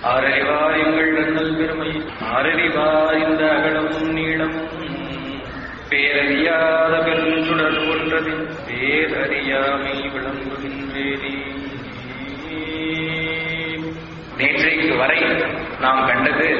ஆரறிவார் எங்கள் அண்ணல் பெருமை ஆரறிவார் இந்த அகலமும் நீளமும் பேரறியாத பெருஞ்சுடர் ஒன்றது பேரறியாமை விளங்குகின்றேனே நேற்றைக்கு வரை நாம் கண்டது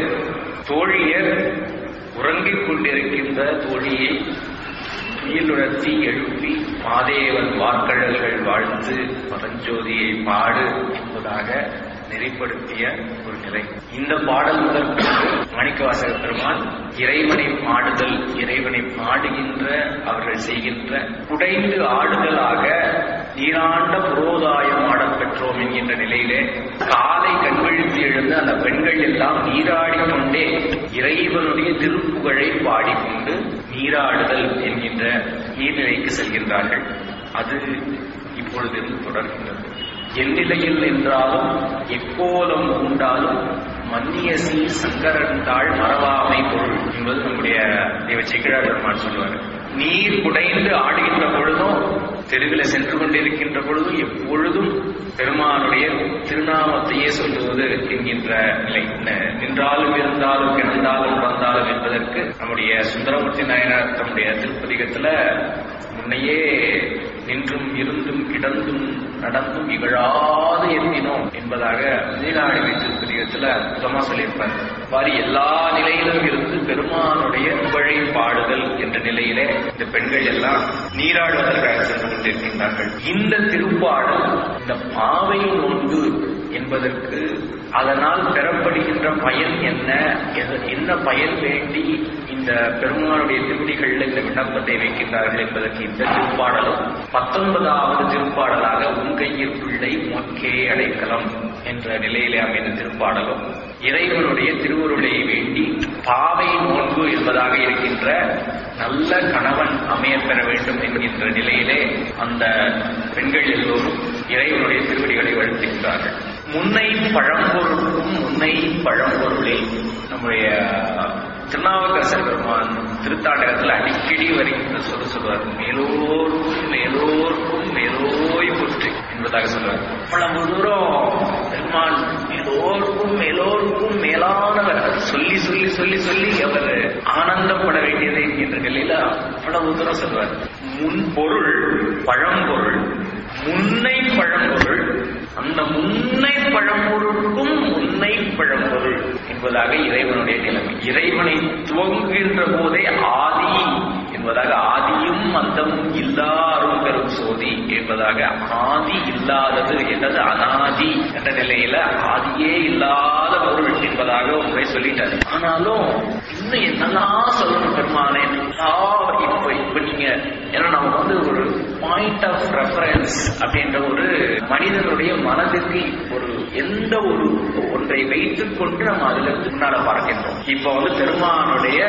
தோழியர் உறங்கிக் கொண்டிருக்கின்ற தோழியை துயிலுணர்த்தி எழுப்பி மாதேவன் வார்க்கழல்கள் வாழ்ந்து பரஞ்சோதியை பாடு என்பதாக நெறிப்படுத்திய ஒரு நிலை இந்த பாடல் முதல் மாணிக்கவாசக பெருமான் இறைவனை பாடுதல் இறைவனை பாடுகின்ற அவர்கள் செய்கின்ற குடைந்து ஆடுதலாக நீராண்ட புரோதாயம் ஆடப் பெற்றோம் என்கின்ற நிலையிலே காலை கண்விழித்து எழுந்த அந்த பெண்கள் எல்லாம் நீராடிக் கொண்டே இறைவனுடைய திருப்புகழை பாடிக்கொண்டு நீராடுதல் என்கின்ற நீர்நிலைக்கு செல்கின்றார்கள் அது இப்பொழுதிருந்து தொடர்கின்றது எந்நிலையில் நின்றாலும் எக்கோலம் உண்டாலும் மன்னிய சீர் சங்கரன் தாழ் மறவாமை பொருள் என்பது நம்முடைய தெய்வ செக்கிழார் பெருமான் சொல்லுவார் நீர் குடைந்து ஆடுகின்ற பொழுதும் தெருவில் சென்று கொண்டிருக்கின்ற பொழுதும் எப்பொழுதும் பெருமானுடைய திருநாமத்தையே சொல்லுவது என்கின்ற நிலை ந- நின்றாலும் இருந்தாலும் கிடந்தாலும் வந்தாலும் என்பதற்கு நம்முடைய சுந்தரமூர்த்தி நாயனார் தம்முடைய திருப்பதிகத்துல முன்னையே நின்றும் இருந்தும் கிடந்தும் நடந்தும் இகழாது எண்ணினோம் என்பதாக நீலாடி திருப்பதிகத்துல அற்புதமா சொல்லியிருப்பார் வாரி எல்லா நிலையிலும் இருந்து பெருமானுடைய புகழை பாடுதல் என்ற நிலையிலே இந்த பெண்கள் எல்லாம் நீராடுவதற்காக சென்று கொண்டிருக்கின்றார்கள் இந்த திருப்பாடல் இந்த பாவை நோன்பு என்பதற்கு அதனால் பெறப்படுகின்ற பயன் என்ன எது- என்ன பயன் வேண்டி இந்த பெருமானுடைய திருவடிகளில் இந்த விண்ணப்பத்தை வைக்கின்றார்கள் என்பதற்கு இந்த திருப்பாடலும் பத்தொன்பதாவது திருப்பாடலாக உங்கையில் பிள்ளை மொக்கே அடைக்கலம் என்ற நிலையிலே அமைந்த திருப்பாடலும் இறைவனுடைய திருவருளை வேண்டி பாவை நோன்பு என்பதாக இருக்கின்ற நல்ல கணவன் அமையப் பெற வேண்டும் என்கின்ற நிலையிலே அந்த பெண்கள் எல்லோரும் இறைவனுடைய திருவடிகளை வழுத்துகின்றார்கள் முன்னை பழம்பொருளுக்கும் முன்னை பழம்பொருளே நம்முடைய திருநாவுக்கரசர் பெருமான் திருத்தாண்டகத்தில் அடிக்கடி வருகின்ற சொல்ல சொல்வார் மேலோர்க்கும் மேலோர்க்கும் மேலோய் போற்றி என்பதாக சொல்வார் அவ்வளவு தூரம் பெருமான் மேலோர்க்கும் மேலோர்க்கும் மேலானவர் சொல்லி சொல்லி சொல்லி சொல்லி அவர் ஆனந்தப்பட வேண்டியது என்கின்ற நிலையில அவ்வளவு தூரம் சொல்வார் முன்பொருள் பழம்பொருள் முன்னை பழம்பொருள் அந்த முன்னை பழம்பொருளுக்கும் முன்னை பழம்பொருள் என்பதாக இறைவனுடைய நிலைமை இறைவனை துவங்குகின்ற போதே ஆதி என்பதாக ஆதியும் அந்தமும் இல்லா அருள் பெரும் சோதி என்பதாக ஆதி இல்லாதது என்றது அனாதி என்ற நிலையில ஆதியே இல்லாத பொருள் என்பதாக ஒரு முறை சொல்லிட்டாரு ஆனாலும் இன்னும் என்னெல்லாம் சொல்லணும் பெருமானே என்னெல்லாம் இப்ப இப்ப நீங்க ஏன்னா நம்ம வந்து ஒரு பாயிண்ட் ஆஃப் ரெஃபரன்ஸ் அப்படின்ற ஒரு மனிதனுடைய மனதிற்கு ஒரு எந்த ஒரு ஒன்றை வைத்துக் கொண்டு நம்ம அதுல இருந்து முன்னால பார்க்கின்றோம் இப்ப வந்து பெருமானுடைய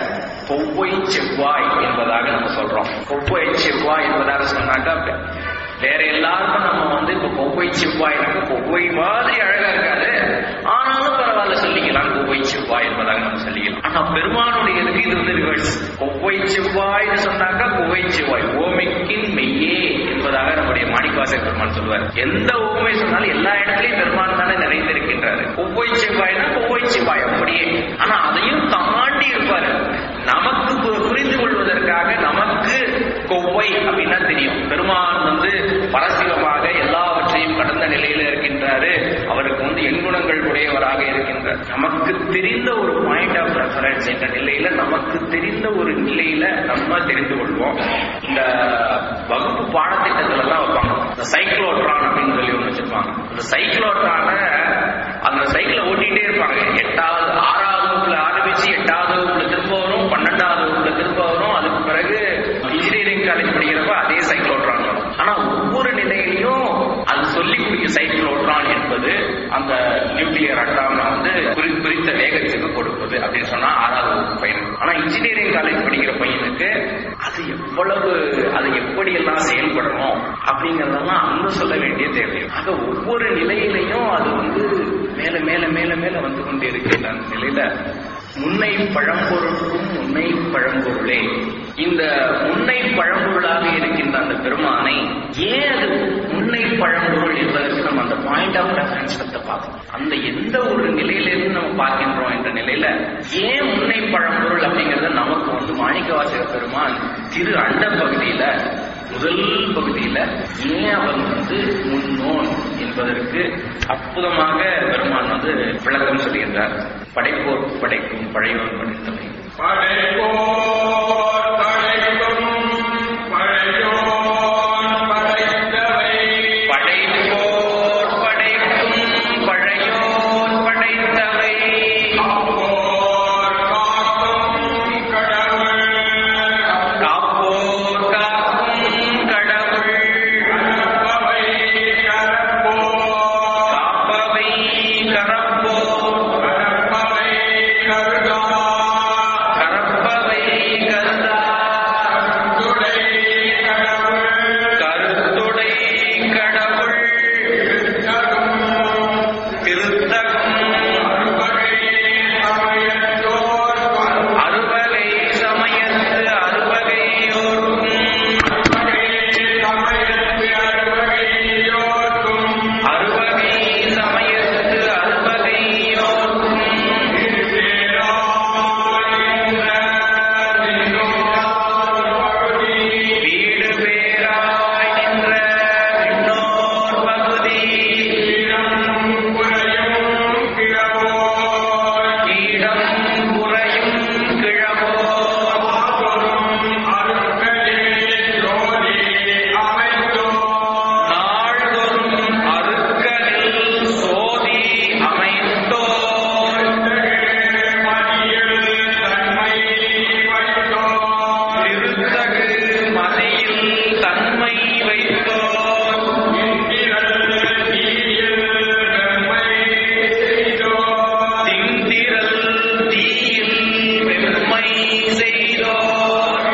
பொவ்வை செவ்வாய் என்பதாக நம்ம சொல்றோம் பொவ்வை செவ்வாய் என்பதாக சொன்னாக்கா வேற எல்லாருக்கும் நம்ம வந்து இப்ப பொவ்வை செவ்வாய்னாக்க பொவ்வை மாதிரி அழகா இருக்காது ஆனாலும் பரவாயில்ல சொல்லிக்கலாம் பொவ்வை செவ்வாய் என்பதாக நம்ம சொல்லிக்கலாம் ஆனா பெருமானுடைய இதுக்கு இது வந்து ரிவர்ஸ் பொவ்வை செவ்வாய்னு சொன்னாக்கா பொவ்வை செவ்வாய் ஓமைக்கின் மெய்யே என்பதாக நம்முடைய மாணிக்கவாசக பெருமான் சொல்வார் எந்த ஓமை சொன்னாலும் எல்லா இடத்துலயும் பெருமான் தானே நிறைந்திருக்கின்றாரு பொவ்வை செவ்வாய்னா பொவ்வை செவ்வாய் அப்படியே ஆனா அதையும் தாண்டி இருப்பாரு நமக்கு பு- புரிந்து கொள்வதற்காக நமக்கு கொவ்வை அப்படின்னா தெரியும் பெருமான் வந்து பரசிவமாக எல்லாவற்றையும் கடந்த நிலையில இருக்கின்றாரு அவருக்கு வந்து எண்குணங்கள் உடையவராக இருக்கின்றார் நமக்கு தெரிந்த ஒரு பாயிண்ட் ஆஃப் ரெஃபரன்ஸ் என்ற நிலையில நமக்கு தெரிந்த ஒரு நிலையில நம்ம தெரிந்து கொள்வோம் இந்த வகுப்பு பாடத்திட்டத்துல எல்லாம் வைப்பாங்க இந்த சைக்ளோட்ரான் அப்படின்னு சொல்லி ஒண்ணு வச்சிருப்பாங்க இந்த சைக்ளோட்ரான அந்த சைக்கிளை ஓட்டிகிட்டே இருப்பாங்க எட்டாவது ஆறாவது வகுப்புல ஆரம்பிச்சு எட்டாவது வகுப்புல திரும்ப வரும் பன்னெண்டாவது வகுப்புல திரும்ப வரும் அதுக்கு பிறகு இன்ஜினியரிங் காலேஜ் படிக்கிறப்ப அதே சைக்கிள் ஓட்டுறாங்க ஆனா ஒவ்வொரு நிலையிலையும் அது சொல்லி கொடுக்க சைக்கிள் ஓட்டுறான் என்பது அந்த நியூக்ளியர் அட்டாமை வந்து குறி- குறித்த வேகத்துக்கு கொடுப்பது அப்படின்னு சொன்னா ஆறாவது வகுப்பு பையனுக்கு ஆனா இன்ஜினியரிங் காலேஜ் படிக்கிற பையனுக்கு அது எவ்வளவு அது எப்படி எல்லாம் செயல்படணும் அப்படிங்கறதெல்லாம் அங்க சொல்ல வேண்டிய தேவை ஆக ஒவ்வொரு நிலையிலையும் அது வந்து மேல மேல மேல மேல வந்து கொண்டே இருக்கின்ற அந்த நிலையில முன்னை பழம்பொருளுக்கும் முன்னை பழம்பொருளே இந்த முன்னை பழம்பொருளாக இருக்கின்ற அந்த பெருமானை ஏன் அது முன்னை பழம்பொருள் என்பதற்கு நம்ம அந்த பாயிண்ட் ஆஃப் ரெஃபரன்ஸ் பார்க்கணும் அந்த எந்த ஒரு நிலையிலிருந்து நம்ம பார்க்கின்றோம் என்ற நிலையில ஏன் முன்னை பழம்பொருள் அப்படிங்கறத நமக்கு வந்து மாணிக்கவாசக பெருமான் திரு அண்ட பகுதியில முதல் பகுதியில ஏன் அவர் வந்து முன்னோன் என்பதற்கு அற்புதமாக பெருமான் வந்து விளக்கம் சொல்கின்றார் படைப்போர் படைக்கும் பழையோர் படைத்தவை படைப்போர் படைக்கும் பழையோன் படைத்தவை படைப்போர் படைக்கும் பழையோர் படைத்தவை அப்போர் காக்கும் கடவுள் காப்போர் காக்கும் கடவுள் கற்பவை கற்போர் காப்பவை கரப்போர் கற்பவை கருதா கரப்பவை கருதா துடை கடவுள் கருத்துடை கடவுள் திருத்தகும் அறுவகை சமயத்தோர் அறுவகை சமயத்து அறுவகையோர்க்கும் சமயத்து அறுவகையோர்க்கும் அறுவகை சமயத்து அறுவகையோர்க்கும் வீடு பேராய் நின்ற விண்ணோர் பகுதி கீடம் குறையும் கிழவோ நாள்தோறும் அருக்கலில் சோதி அமைத்தோர் திருத்தகு மதியில் தன்மை வைத்தோர் திந்திரல் தீயில் வெண்மை செய்தோர்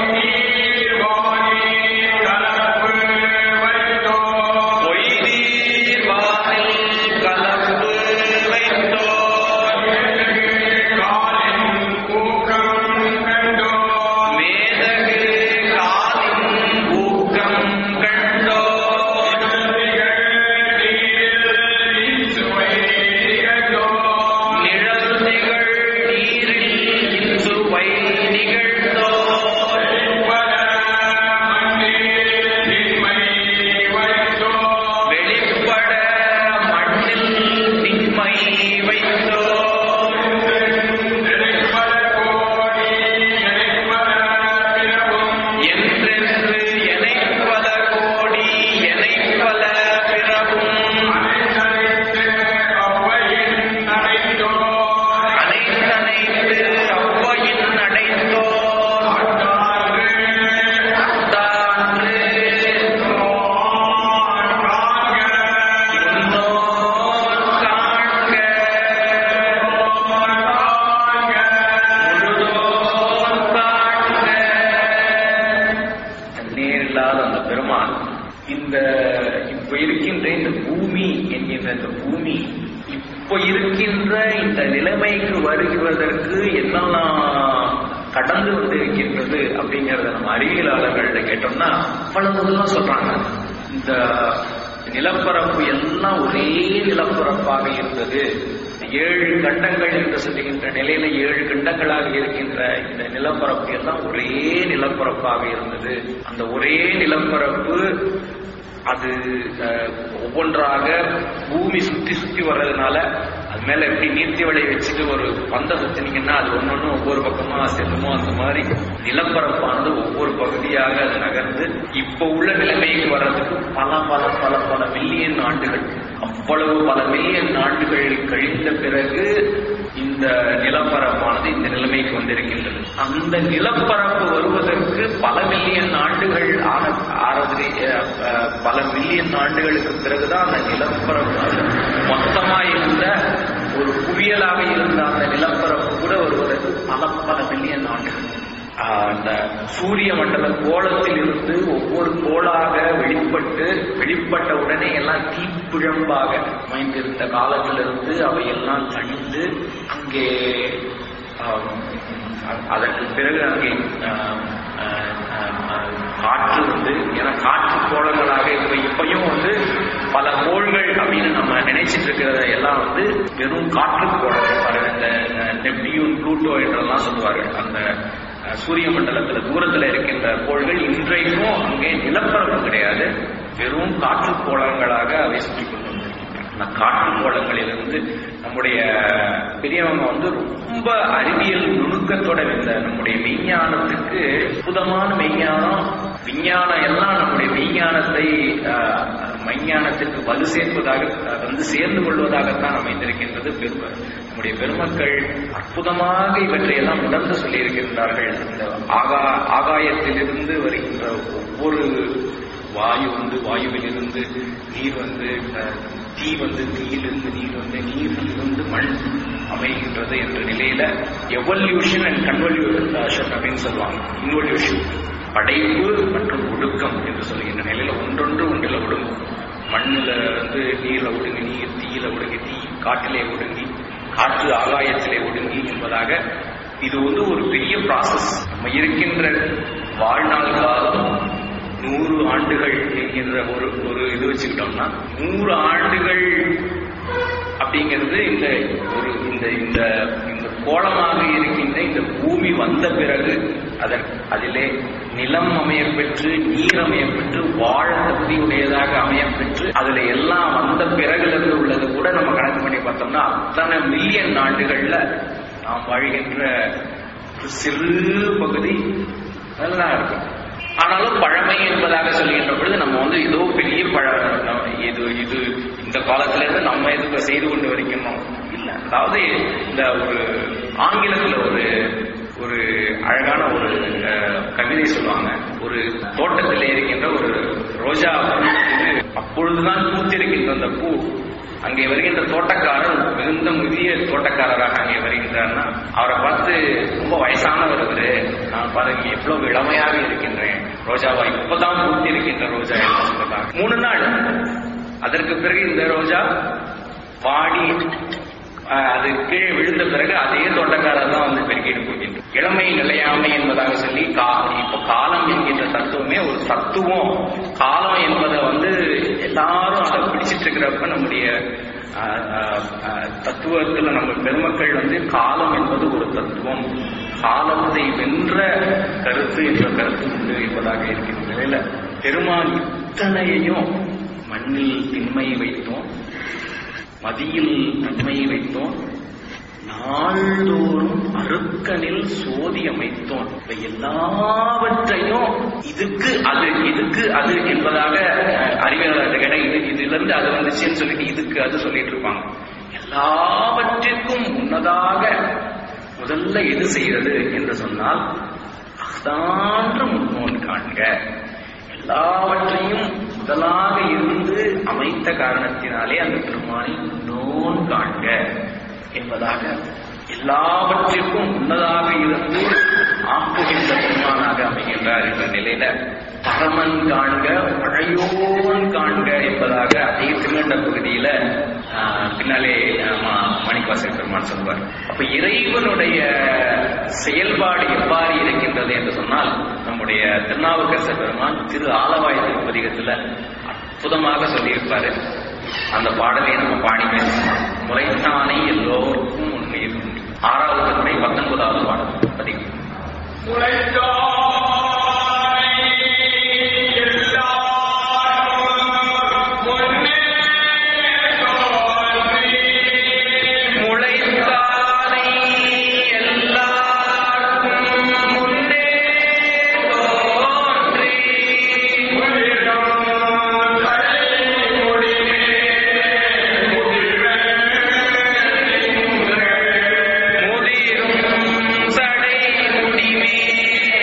பொய்தீர் வானில் கலப்பு வைத்தோர் மேதகு காலின் ஊக்கம் கண்டோர் நிழல் திகழ் நீரில் இன்சுவை நிகழ்ந்தோர் வெளிப்பட மண்ணில் திண்மை வைத்தோர் என்றென்று எனைப்பல கோடி எனைப்பல பிறவும் அனைத்தனைத்து அவ்வையின் அடைந்தோர் அத்தான்று இன்னோர் காண்க முழுதோர் காண்க நேரில்லாத அந்த பெருமான் இந்த இப்ப இருக்கின்ற இந்த பூமி என்கின்ற இந்த பூமி இப்ப இருக்கின்ற இந்த நிலைமைக்கு வருகிறதற்கு என்னெல்லாம் கடந்து வந்து இருக்கின்றது அப்படிங்கறத நம்ம அறிவியலாளர்கள்ட்ட கேட்டோம்னா அவ்வளவுதான் சொல்றாங்க இந்த நிலப்பரப்பு எல்லாம் ஒரே நிலப்பரப்பாக இருந்தது ஏழு கண்டங்கள் என்று சொல்லுகின்ற நிலையில ஏழு கண்டங்களாக இருக்கின்ற இந்த நிலப்பரப்பு எல்லாம் ஒரே நிலப்பரப்பாக இருந்தது அந்த ஒரே நிலப்பரப்பு அது அஹ், ஒவ்வொன்றாக பூமி சுத்தி சுத்தி வர்றதுனால அது மேல எப்படி நீர்த்தி வலை வச்சுட்டு ஒரு பந்த சுத்தினீங்கன்னா அது ஒன்னொன்னு ஒவ்வொரு பக்கமா செல்லுமோ அந்த மாதிரி நிலப்பரப்பானது ஒவ்வொரு பகுதியாக அது நகர்ந்து இப்ப உள்ள நிலைமைக்கு வர்றதுக்கு பல பல பல பல மில்லியன் ஆண்டுகள் அவ்வளவு பல மில்லியன் ஆண்டுகள் கழிந்த பிறகு இந்த நிலப்பரப்பானது இந்த நிலைமைக்கு வந்திருக்கின்றது அந்த நிலப்பரப்பு வருவதற்கு பல மில்லியன் ஆண்டுகள் ஆன ஆறது அஹ், அஹ், பல மில்லியன் ஆண்டுகளுக்கு பிறகுதான் அந்த நிலப்பரப்பு மொத்தமா இருந்த ஒரு குவியலாக இருந்த அந்த நிலப்பரப்பு கூட வருவதற்கு பல பல மில்லியன் ஆண்டுகள் ஆஹ், அந்த சூரிய மண்டல கோலத்தில் இருந்து ஒவ்வொரு கோளாக வெளிப்பட்டு வெளிப்பட்ட உடனே எல்லாம் தீப்பிழம்பாக அமைந்திருந்த காலத்திலிருந்து அவையெல்லாம் தணிந்து அங்கே ஆம், அதற்கு பிறகு அங்கே ஆம், ஆஹ், ஆஹ், ஆஹ், காற்று வந்து ஏன்னா காற்று கோளங்களாக இப்ப இப்பயும் வந்து பல கோள்கள் அப்படின்னு நம்ம நினைச்சிட்டு இருக்கிறத எல்லாம் வந்து வெறும் காற்று கோளங்கள் பாருங்க இந்த நெப்டியூன் ப்ளூட்டோ என்றெல்லாம் சொல்லுவார்கள் அந்த அஹ், சூரிய மண்டலத்துல தூரத்துல இருக்கின்ற கோள்கள் இன்றைக்கும் அங்கே நிலப்பரப்பு கிடையாது வெறும் காற்று கோளங்களாக அவை சுற்றி கொண்டு அந்த காற்று கோளங்களிலிருந்து நம்முடைய பெரியவங்க வந்து ரொம்ப அறிவியல் நுணுக்கத்தோட இந்த நம்முடைய மெய்ஞானத்துக்கு அற்புதமான மெய்ஞானம் விஞ்ஞானம் எல்லாம் நம்முடைய மெய்ஞானத்தை ஆஹ், மெய்ஞானத்திற்கு வலு சேர்ப்பதாக அஹ், வந்து சேர்ந்து கொள்வதாகத்தான் அமைந்திருக்கின்றது பெருமை நம்முடைய பெருமக்கள் அற்புதமாக இவற்றையெல்லாம் உணர்ந்து சொல்லியிருக்கின்றார்கள் இந்த ஆகா ஆகாயத்திலிருந்து வருகின்ற ஒவ்வொரு வாயு வந்து வாயுவிலிருந்து நீர் வந்து அஹ், தீ வந்து தீயிலிருந்து நீர் வந்து நீரிலிருந்து மண் அமைகின்றது என்ற நிலையில எவல்யூஷன் அண்ட் கன்வல்யூஷன் அப்படின்னு சொல்லுவாங்க இன்வல்யூஷன் படைப்பு மற்றும் ஒடுக்கம் என்று சொல்லுகின்ற நிலையில ஒன்றொன்று ஒன்றில் ஒடுங்கும் மண்ணுல வந்து நீர்ல ஒடுங்கி நீர் தீயில ஒடுங்கி தீ காற்றிலே ஒடுங்கி காற்று ஆகாயத்திலே ஒடுங்கி என்பதாக இது வந்து ஒரு பெரிய ப்ராசஸ் நம்ம இருக்கின்ற வாழ்நாள் காலம் நூறு ஆண்டுகள் என்கின்ற ஒரு ஒரு இது வச்சுக்கிட்டோம்னா நூறு ஆண்டுகள் அப்படிங்கிறது இந்த ஒரு இந்த இந்த இந்த கோலமாக இருக்கின்ற இந்த பூமி வந்த பிறகு அதன் அதிலே நிலம் அமையப்பெற்று நீர் அமையப்பெற்று வாழ தகுதியுடையதாக அமையப்பெற்று அதுல எல்லாம் வந்த பிறகுல இருந்து உள்ளது கூட நம்ம கணக்கு பண்ணி பார்த்தோம்னா அத்தனை மில்லியன் ஆண்டுகள்ல நாம் வாழ்கின்ற ஒரு சிறு பகுதி நல்லா இருக்கும் ஆனாலும் பழமை என்பதாக சொல்லுகின்ற பொழுது நம்ம வந்து ஏதோ பெரிய பழ நம்ம இது இது இந்த காலத்துல இருந்து நம்ம இது செய்து கொண்டு வரைக்கணும் இல்ல அதாவது இந்த ஒரு ஆங்கிலத்துல ஒரு ஒரு அழகான ஒரு அஹ், கவிதை சொல்லுவாங்க ஒரு தோட்டத்தில் இருக்கின்ற ஒரு ரோஜா பூ இது அப்பொழுதுதான் பூத்திருக்கின்ற அந்த பூ அங்கே வருகின்ற தோட்டக்காரர் மிகுந்த முதிய தோட்டக்காரராக அங்கே வருகின்றார்னா அவரை பார்த்து ரொம்ப வயசானவர் அவரு நான் பாருங்க எவ்வளவு இளமையாக இருக்கின்றேன் ரோஜாவா இப்பதான் பூத்தி இருக்கின்ற ரோஜா என்று சொல்றாங்க மூணு நாள் அதற்கு பிறகு இந்த ரோஜா பாடி ஆஹ், அது கீழே விழுந்த பிறகு அதே தோட்டக்காரர் தான் வந்து பெருக்கிட்டு போகின்ற இளமை நிலையாமை என்பதாக சொல்லி கா இப்ப காலம் என்கின்ற தத்துவமே ஒரு தத்துவம் காலம் என்பதை வந்து எல்லாரும் அதை பிடிச்சிட்டு இருக்கிறப்ப நம்முடைய ஆஹ், ஆஹ், ஆஹ், தத்துவத்துல நம்ம பெருமக்கள் வந்து காலம் என்பது ஒரு தத்துவம் காலத்தை வென்ற கருத்து என்ற கருத்து உண்டு என்பதாக இருக்கின்ற நிலையில பெருமான் இத்தனையையும் மண்ணில் திண்மை வைத்தோம் மதியில் நன்மை வைத்தோம் நாள்தோறும் அருக்கனில் சோதி அமைத்தோம் இவை எல்லாவற்றையும் இதுக்கு அது இதுக்கு அது என்பதாக அஹ், அறிவியலாளர்கிட்ட கேட்டா இது இதுல இருந்து அது வந்துச்சுன்னு சொல்லிட்டு இதுக்கு அது சொல்லிட்டு இருப்பாங்க எல்லாவற்றிற்கும் முன்னதாக முதல்ல எது செய்யறது என்று சொன்னால் அதான்ற முன்னோன் காண்க எல்லாவற்றையும் முதலாக இருந்து அமைத்த காரணத்தினாலே அந்த பெருமானை முன்னோன் காண்க என்பதாக எல்லாவற்றிற்கும் முன்னதாக இருந்து ஆக்குகின்ற பெருமானாக அமைகின்றார் என்ற நிலையில பரமன் காண்க பழையோன் காண்க என்பதாக அதே திருநண்ட பகுதியில ஆஹ், பின்னாலே ஆமா, மாணிக்கவாசக பெருமான் சொல்வார் அப்ப இறைவனுடைய செயல்பாடு எவ்வாறு இருக்கின்றது என்று சொன்னால் நம்முடைய திருநாவுக்கரசர் பெருமான் திரு ஆலவாய் திருப்பதிகத்துல அற்புதமாக சொல்லியிருப்பாரு அந்த பாடலை நம்ம பாடி பேசலாம் முறைத்தானே எல்லோருக்கும் உண்மையில் உண்டு ஆறாவது முறை பத்தொன்பதாவது பாடல் பதிகம் முளைத்தானை எல்லாருக்கும் முன்னே தோன்றி முதிரும் சடை முடிமே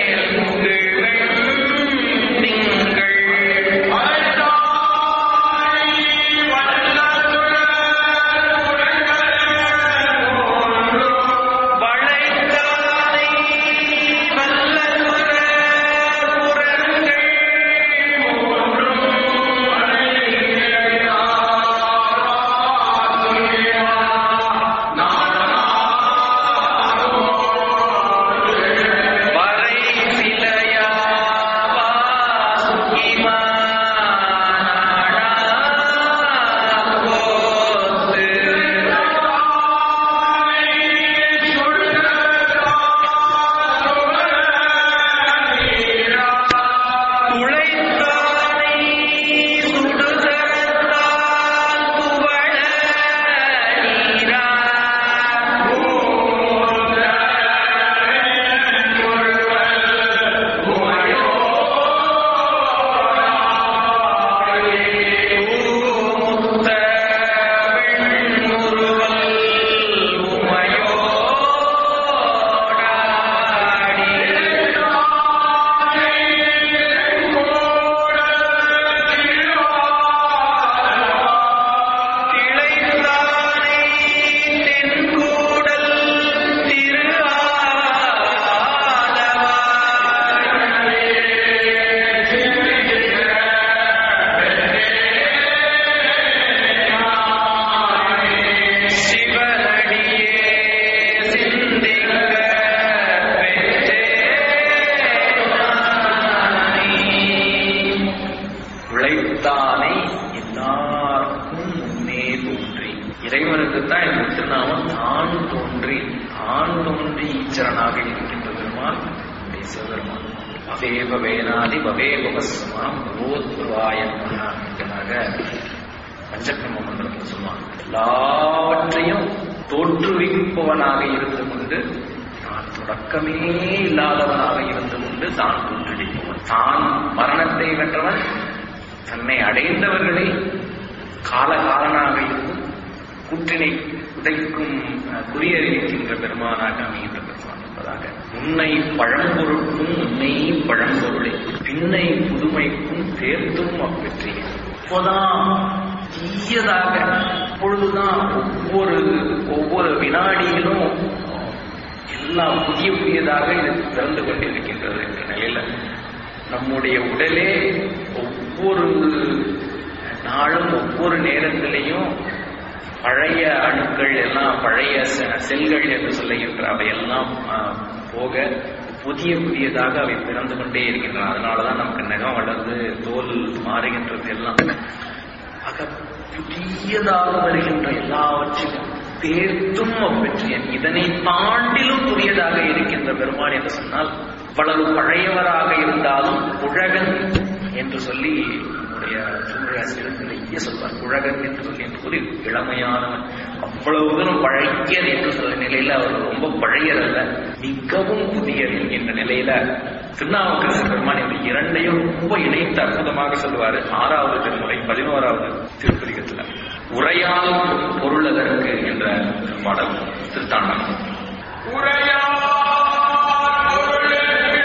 நிலையில் ஆண் தோன்றி ஈச்சரனாக இருக்கின்ற பெருமான் நம்முடைய சிவபெருமான் பவேப வேணாதி பவேபவசமாம் என்பதாக பஞ்சக்கிரம மந்திரத்தில் சொல்லுவான் எல்லாவற்றையும் தோற்றுவிப்பவனாக இருந்து கொண்டு நான் தொடக்கமே இல்லாதவனாக இருந்து கொண்டு தான் தோற்றுவிப்பவன் தான் மரணத்தை வென்றவன் தன்னை அடைந்தவர்களை காலகாலனாக இருந்து கூற்றினை உதைக்கும் அஹ், குறியறிவிக்கின்ற பெருமானாக அமைகின்ற பெருமான் என்பதாக உன்னை பழம்பொருட்கும் உன்னை பழம்பொருளை பின்னை புதுமைக்கும் சேர்த்தும் அப்பெற்றி இப்போதான் தீயதாக அப்பொழுதுதான் ஒவ்வொரு ஒவ்வொரு வினாடியிலும் எல்லாம் புதிய புதியதாக இது திறந்து கொண்டிருக்கின்றது என்ற நிலையில நம்முடைய உடலே ஒவ்வொரு நாளும் ஒவ்வொரு நேரத்திலையும் பழைய அணுக்கள் எல்லாம் பழைய செ- செல்கள் என்று சொல்லுகின்ற அவையெல்லாம் ஆ, போக புதிய புதியதாக அவை பிறந்து கொண்டே இருக்கின்றன அதனாலதான் நமக்கு நகம் வளர்ந்து தோல் மாறுகின்றது எல்லாம் ஆக புதியதாக வருகின்ற எல்லாவற்றையும் தேர்த்தும் அப்பெற்றியன் இதனை தாண்டிலும் புதியதாக இருக்கின்ற பெருமான் என்று சொன்னால் அவ்வளவு பழையவராக இருந்தாலும் புழகன் என்று சொல்லி நம்முடைய சூழ்நிலாசிரியர் நிறைய சொல்வார் புழகன் என்று சொல்லி ஒரு இளமையானவன் அவ்வளவு தூரம் பழையர் என்று சொல்ல நிலையில அவர் ரொம்ப பழையர் அல்ல மிகவும் புதியர் என்கின்ற நிலையில திருநாவுக்கரசு பெருமான் இந்த இரண்டையும் ரொம்ப இணைத்து அற்புதமாக சொல்லுவாரு ஆறாவது திருமுறை பதினோராவது திருப்பதிகத்துல உரையால் பொருள் அதற்கு என்ற பாடல் திருத்தாண்டம் உரையார் பொருளுக்கு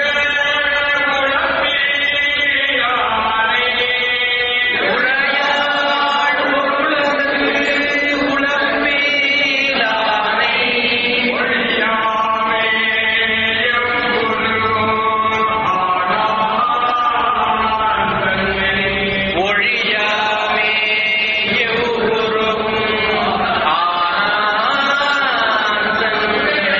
முழப்பியானே. உரையால் பொருளதற்கு உளப்பேலானை. ஒழியாமே எங்குரு ஆனான் தன்னை. ஒழியாமே எவ்வுருவும் ஆனான் தன்னை.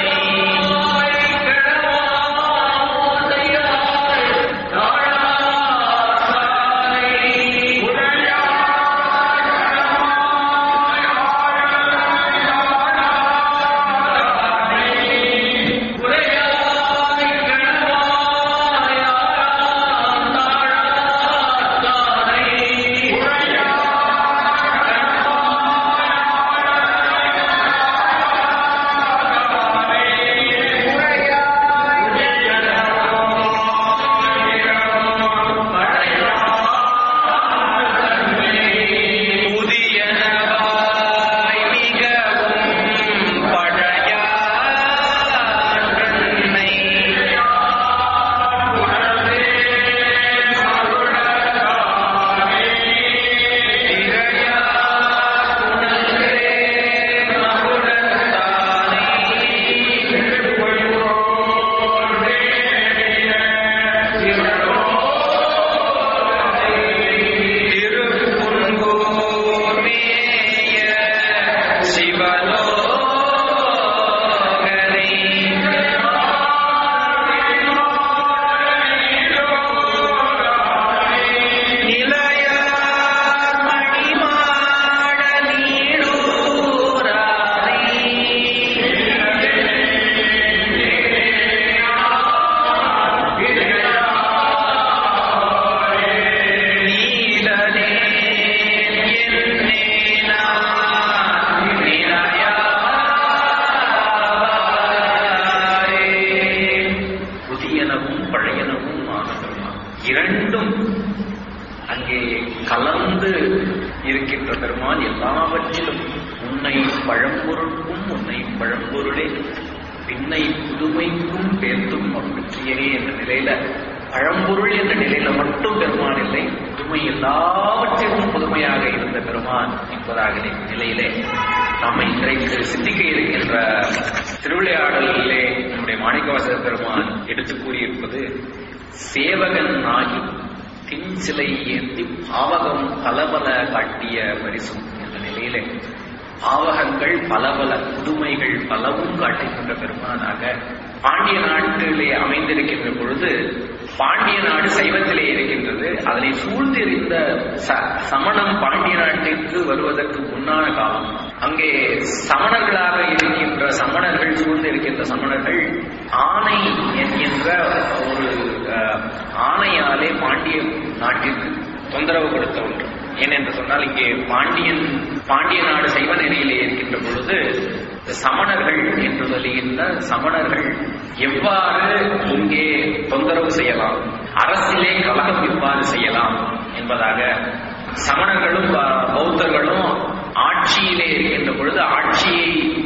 புதியனவாய் மிகவும் பழையாற்றன்னை. திரையார் புனல்களே மகுடத்தானே. திருப்புன்கூர் மேய சிவலோகனை. நிலையார் மணிமாட நீடூரானே. நீலனே என்னே நான் நிலையாரே. புதியனவும் பழையனவும் ஆனவர்களாம். இரண்டும் அங்கே கலந்து இருக்கின்ற பெருமான் எல்லாவற்றிலும் உன்னை பழம்பொருளுக்கும் உன்னை பழம்பொருளே பின்னை புதுமைக்கும் பேர்த்தும் வெற்றியரே என்ற நிலையில பழம்பொருள் என்ற நிலையில மட்டும் பெருமான் இல்லை புதுமை எல்லாவற்றிலும் புதுமையாக இருந்த பெருமான் என்பதாக நிலையிலே நாம் இன்றைக்கு சிந்திக்க இருக்கின்ற திருவிளையாடலிலே நம்முடைய மாணிக்கவாசக பெருமான் எடுத்து கூறியிருப்பது சேவகன் ஆகி பின் சிலை ஏந்தி பாவகம் பலபல காட்டிய பரிசும் என்ற நிலையிலே பாவகங்கள் பல பல புதுமைகள் பலவும் காட்டுகின்ற பெருமானாக பாண்டிய நாட்டிலே அமைந்திருக்கின்ற பொழுது பாண்டிய நாடு சைவத்திலே இருக்கின்றது அதனை சூழ்ந்திருந்த ச- சமணம் பாண்டிய நாட்டிற்கு வருவதற்கு முன்னான காலம் அங்கே சமணர்களாக இருக்கின்ற சமணர்கள் இருந்த சமணர்கள் ஆணை என்கின்ற ஒரு அஹ், ஆணையாலே பாண்டிய நாட்டிற்கு தொந்தரவு கொடுத்த ஒன்று ஏனென்று சொன்னால் இங்கே பாண்டியன் பாண்டிய நாடு சைவ நெறியிலே இருக்கின்ற பொழுது இந்த சமணர்கள் என்று சொல்லுகின்ற சமணர்கள் எவ்வாறு இங்கே தொந்தரவு செய்யலாம் அரசிலே கலகம் எவ்வாறு செய்யலாம் என்பதாக சமணர்களும் ப- பௌத்தர்களும் ஆட்சியிலே இருக்கின்ற பொழுது ஆட்சியை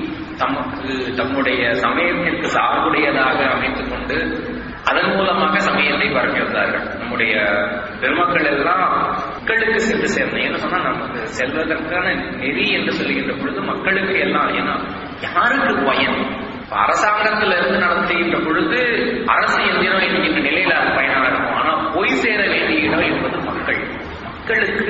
தமக்கு தம்முடைய சமயத்திற்கு சார்புடையதாக அமைத்துக் கொண்டு அதன் மூலமாக சமயத்தை பரப்பி வந்தார்கள் நம்முடைய பெருமக்கள் எல்லாம் மக்களுக்கு சென்று சேர்ந்தோம் ஏன்னு சொன்னா நமக்கு செல்வதற்கான நெறி என்று சொல்லுகின்ற பொழுது மக்களுக்கு எல்லாம் ஏன்னா யாருக்கு பயன் இப்ப அரசாங்கத்துல இருந்து நடத்துகின்ற பொழுது அரசு எந்திரம் என்கின்ற நிலையில அது பயனாக இருக்கும் ஆனா போய் சேர வேண்டிய இடம் என்பது மக்கள் மக்களுக்கு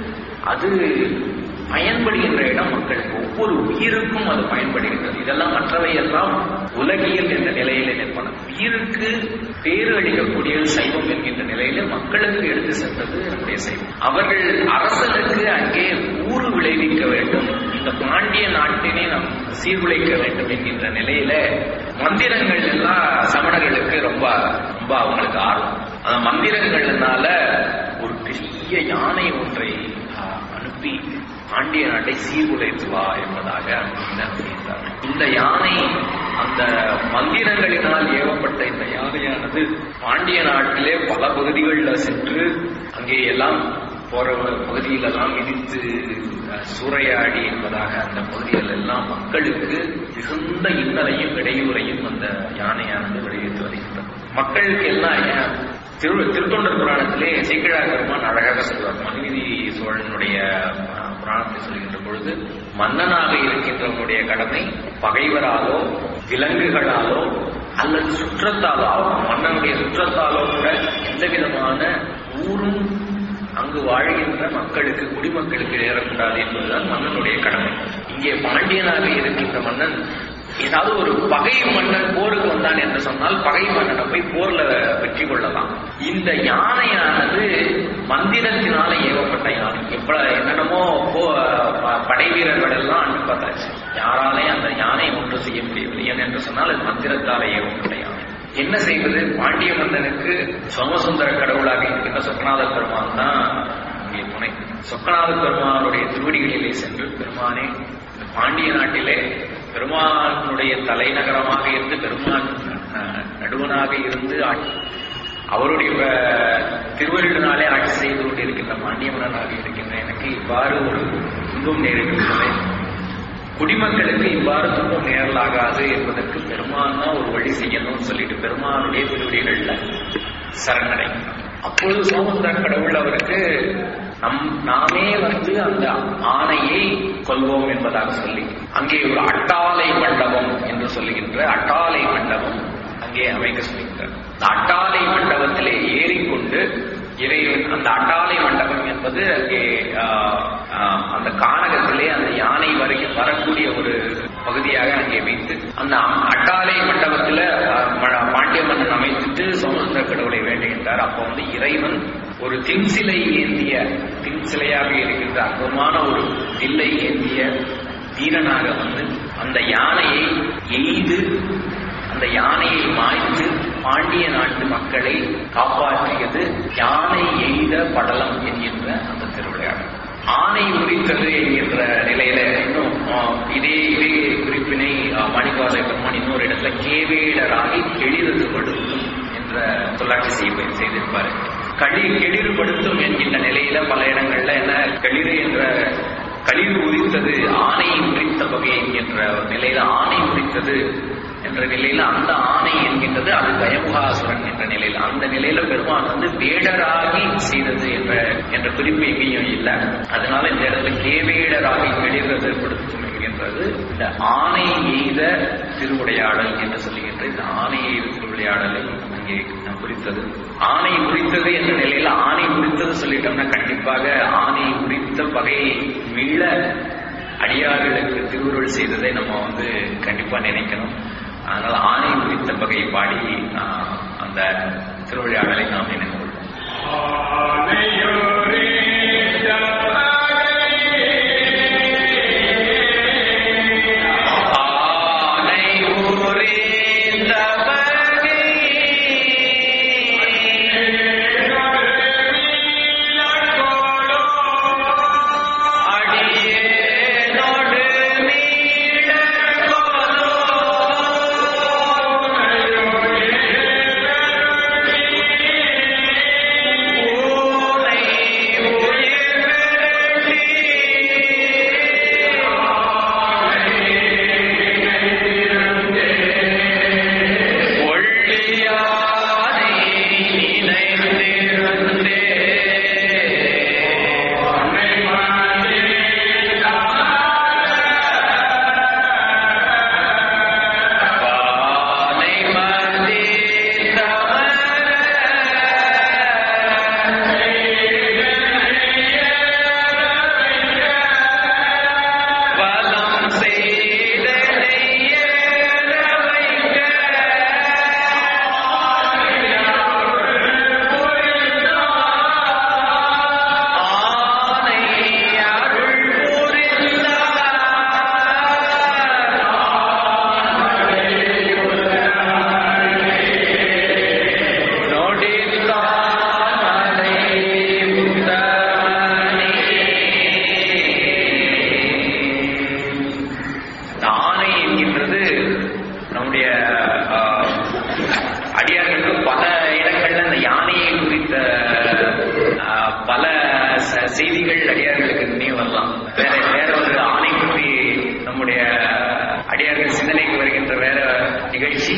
அது பயன்படுகின்ற இடம் மக்களுக்கு ஒவ்வொரு உயிருக்கும் அது பயன்படுகின்றது இதெல்லாம் மற்றவை எல்லாம் உலகியல் என்ற நிலையில நிற்பன உயிருக்கு பேரு அளிக்கக்கூடிய சைவம் என்கின்ற நிலையில மக்களுக்கு எடுத்து சென்றது நம்முடைய சைவம் அவர்கள் அரசனுக்கு அங்கே ஊறு விளைவிக்க வேண்டும் இந்த பாண்டிய நாட்டினை நாம் சீர்குலைக்க வேண்டும் என்கின்ற நிலையில மந்திரங்கள் எல்லாம் சமணர்களுக்கு ரொம்ப ரொம்ப அவங்களுக்கு ஆர்வம் அந்த மந்திரங்கள்னால ஒரு பெரிய யானை ஒன்றை ஆஹ், அனுப்பி பாண்டிய நாட்டை சீர்குலைத்து வா என்பதாக அனுப்பினார் இந்த யானை அந்த மந்திரங்களினால் ஏவப்பட்ட இந்த யானையானது பாண்டிய நாட்டிலே பல பகுதிகளில் சென்று அங்கே எல்லாம் போற பகுதியிலெல்லாம் மிதித்து அஹ், சூறையாடி என்பதாக அந்த பகுதிகள் எல்லாம் மக்களுக்கு மிகுந்த இன்னலையும் இடையூறையும் அந்த யானையானது விளைவித்து வருகின்றது மக்களுக்கு எல்லாம் ஏன் திரு திருத்தொண்டர் புராணத்திலே சீக்கிழார் பெருமான் அழகாக சொல்வார் மனுநீதி சோழனுடைய அஹ், புராணத்தை சொல்கின்ற பொழுது மன்னனாக இருக்கின்றவனுடைய கடமை பகைவராலோ விலங்குகளாலோ அல்லது சுற்றத்தாலோ அவன் மன்னனுடைய சுற்றத்தாலோ கூட எந்த விதமான ஊரும் அங்கு வாழ்கின்ற மக்களுக்கு குடிமக்களுக்கு ஏறக்கூடாது என்பதுதான் மன்னனுடைய கடமை இங்கே பாண்டியனாக இருக்கின்ற மன்னன் ஏதாவது ஒரு பகை மன்னன் போருக்கு வந்தான் என்று சொன்னால் பகை மன்னனை போய் போர்ல வெற்றி கொள்ளலாம் இந்த யானையானது மந்திரத்தினால ஏவப்பட்ட யானை எப்ப என்னென்னமோ போ- ப- படை வீரர்கள் எல்லாம் அனுப்பி பார்த்தாச்சு யாராலையும் அந்த யானை ஒன்று செய்ய முடியவில்லை ஏன் என்று சொன்னால் அது மந்திரத்தால ஏவப்பட்ட யானை என்ன செய்வது பாண்டிய மன்னனுக்கு சோமசுந்தர கடவுளாக இருக்கின்ற சொக்கநாத பெருமான் தான் இங்கே துணை சொக்கநாத பெருமானுடைய திருவடிகளிலே சென்று பெருமானே இந்த பாண்டிய நாட்டிலே பெருமானுடைய தலைநகரமாக இருந்து பெருமான் அஹ், நடுவனாக இருந்து ஆட்சி அவருடைய அஹ், திருவருளினாலே ஆட்சி செய்து கொண்டிருக்கின்ற பாண்டிய மன்னனாக இருக்கின்ற எனக்கு இவ்வாறு ஒரு துன்பம் நேரிடுகிறது குடிமக்களுக்கு இவ்வாறு துன்பம் நேரலாகாது என்பதற்கு பெருமான் தான் ஒரு வழி செய்யணும்னு சொல்லிட்டு பெருமானுடைய திருவடிகள்ல சரணடை அப்பொழுது சோமசுந்தர கடவுள் அவருக்கு நம் நாமே வந்து அந்த ஆணையை கொள்வோம் என்பதாக சொல்லி அங்கே ஒரு அட்டாலை மண்டபம் என்று சொல்லுகின்ற அட்டாலை மண்டபம் அங்கே அமைக்க சொல்லுகின்றார் அந்த அட்டாலை மண்டபத்திலே ஏறிக்கொண்டு இறைவன் அந்த அட்டாலை மண்டபம் என்பது அங்கே ஆஹ், ஆஹ், அந்த கானகத்திலே அந்த யானை வரைக்கும் வரக்கூடிய ஒரு பகுதியாக அங்கே வைத்து அந்த அம்- அட்டாலை மண்டபத்துல ஆஹ், ம- பாண்டிய மன்னன் அமைத்துட்டு சோமசுந்தர கடவுளை வேண்டுகின்றார் அப்போ வந்து இறைவன் ஒரு தின்சிலை ஏந்திய தின்சிலையாக இருக்கின்ற அற்புதமான ஒரு தில்லை ஏந்திய வீரனாக வந்து அந்த யானையை எய்து அந்த யானையை மாய்த்து பாண்டிய நாட்டு மக்களை காப்பாற்றியது யானை எய்த படலம் என்கின்ற அந்த திருவிளையாடல் ஆணை உரித்தது என்கின்ற நிலையில இன்னும் ஆ, இதே இதே குறிப்பினை ஆ, மாணிக்கவாச பெருமான் இன்னொரு இடத்துல கேவேடராகி கெளிரதுபடுத்தும் என்ற சொல்லாட்சி செய்ய செய்திருப்பாரு களி கெளிர்படுத்தும் என்கின்ற நிலையில பல இடங்கள்ல என்ன களிறு என்ற களிர் உரித்தது ஆணை உரித்த வகை என்கின்ற நிலையில ஆணை உரித்தது என்ற நிலையில அந்த ஆணை என்கின்றது அது கயமுகாசுரன் என்ற நிலையில அந்த நிலையில பெருமான் வந்து வேடராகி செய்தது என்ற என்ற குறிப்பு எங்கேயும் இல்லை அதனால இந்த இடத்துல கேவேடராகி வெளியிறது படுத்தும் என்கின்றது இந்த ஆணை எய்த திருவுடையாடல் என்று சொல்லுகின்ற இந்த ஆணை எய்த திருவிளையாடலை அங்கே குறித்தது ஆணை உரித்தது என்ற நிலையில ஆணை உரித்தது சொல்லிட்டோம்னா கண்டிப்பாக ஆணை உரித்த பகையை மீள அடியார்களுக்கு திருவுருள் செய்ததை நம்ம வந்து கண்டிப்பா நினைக்கணும் அதனால ஆணை உரித்த பகையை பாடி ஆஹ், அந்த திருவிளையாடலை நாம் நினைவு கொள்வோம் ஆனையோரே ஜப்பாகை ஆனை ஊரே நம்முடைய ஆஹ், அடியார்களுக்கு பல இடங்கள்ல அந்த யானையை குறித்த ஆஹ், பல ச- செய்திகள் அடியார்களுக்கு நினைவு வரலாம் வேற வேற ஒரு ஆணை பற்றி நம்முடைய அடியார்கள் சிந்தனைக்கு வருகின்ற வேற நிகழ்ச்சி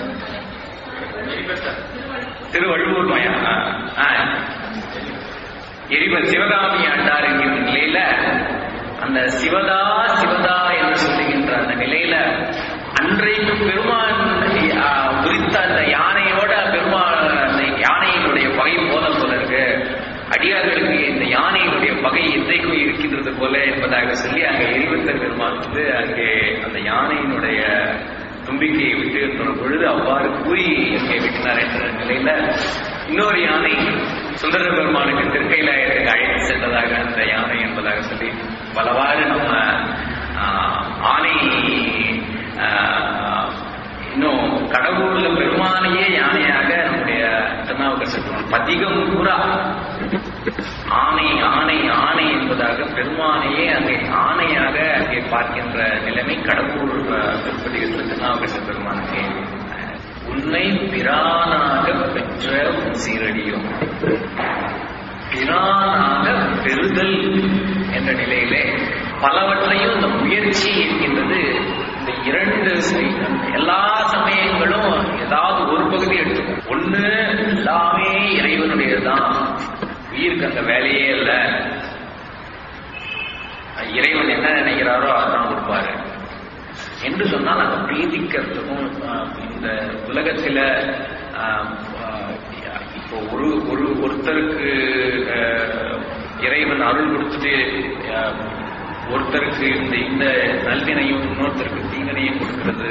திருவள்ளுவர் மயம் ஆ, ஆ. எரிவர் சிவகாமி ஆண்டார் என்கிற நிலையில அந்த சிவதா சிவதா என்று சொல்லுகின்ற அந்த நிலையில அன்றைக்கு பெருமான் ஆ, உரித்த அந்த யானையோட பெருமான் அந்த யானையினுடைய பகை போதம் போல இருக்கு அடியார்களுக்கு இந்த யானையினுடைய பகை இன்றைக்கும் இருக்கின்றது போல என்பதாக சொல்லி அங்கே எரிவத்தர் பெருமான் வந்து அங்கே அந்த யானையினுடைய தும்பிக்கையை விட்டு இருந்த பொழுது அவ்வாறு கூறி அங்கே விட்டினார் என்ற நிலையில இன்னொரு யானை சுந்தர பெருமானுக்கு திருக்கைலாயத்துக்கு அழைத்து சென்றதாக அந்த யானை என்பதாக சொல்லி பலவாறு நம்ம ஆஹ், ஆணை ஆஹ், இன்னும் கடவுள்ல பெருமானையே யானையாக நம்முடைய திருநாவுக்கரசர் பதிகம் பூரா ஆணை ஆணை ஆணை என்பதாக பெருமானையே அங்கே ஆணையாக அங்கே பார்க்கின்ற நிலைமை கடவுள் அஹ், திருப்பதிகத்தில் திருநாவுக்கரசர் பெருமானுக்கு அஹ், உன்னை பிரானாக பெற்ற உன் சீரடியும் பிரானாக பெறுதல் என்ற நிலையிலே பலவற்றையும் இந்த முயற்சி என்கின்றது இந்த இரண்டு செய்- எல்லா சமயங்களும் ஏதாவது ஒரு பகுதி எடுத்துக்கும் ஒண்ணு எல்லாமே இறைவனுடையதுதான் உயிருக்கு அந்த வேலையே இல்லை இறைவன் என்ன நினைக்கிறாரோ அதான் கொடுப்பாரு என்று சொன்னால் அந்த பிரீதிக்கிறதுக்கும் ஆஹ், இந்த உலகத்துல ஆஹ், ஆஹ், இப்போ ஒரு ஒரு ஒருத்தருக்கு ஆஹ், இறைவன் அருள் கொடுத்துட்டு ஆஹ், ஒருத்தருக்கு இந்த இந்த நல்வினையும் இன்னொருத்தருக்கு தீவினையும் கொடுக்கிறது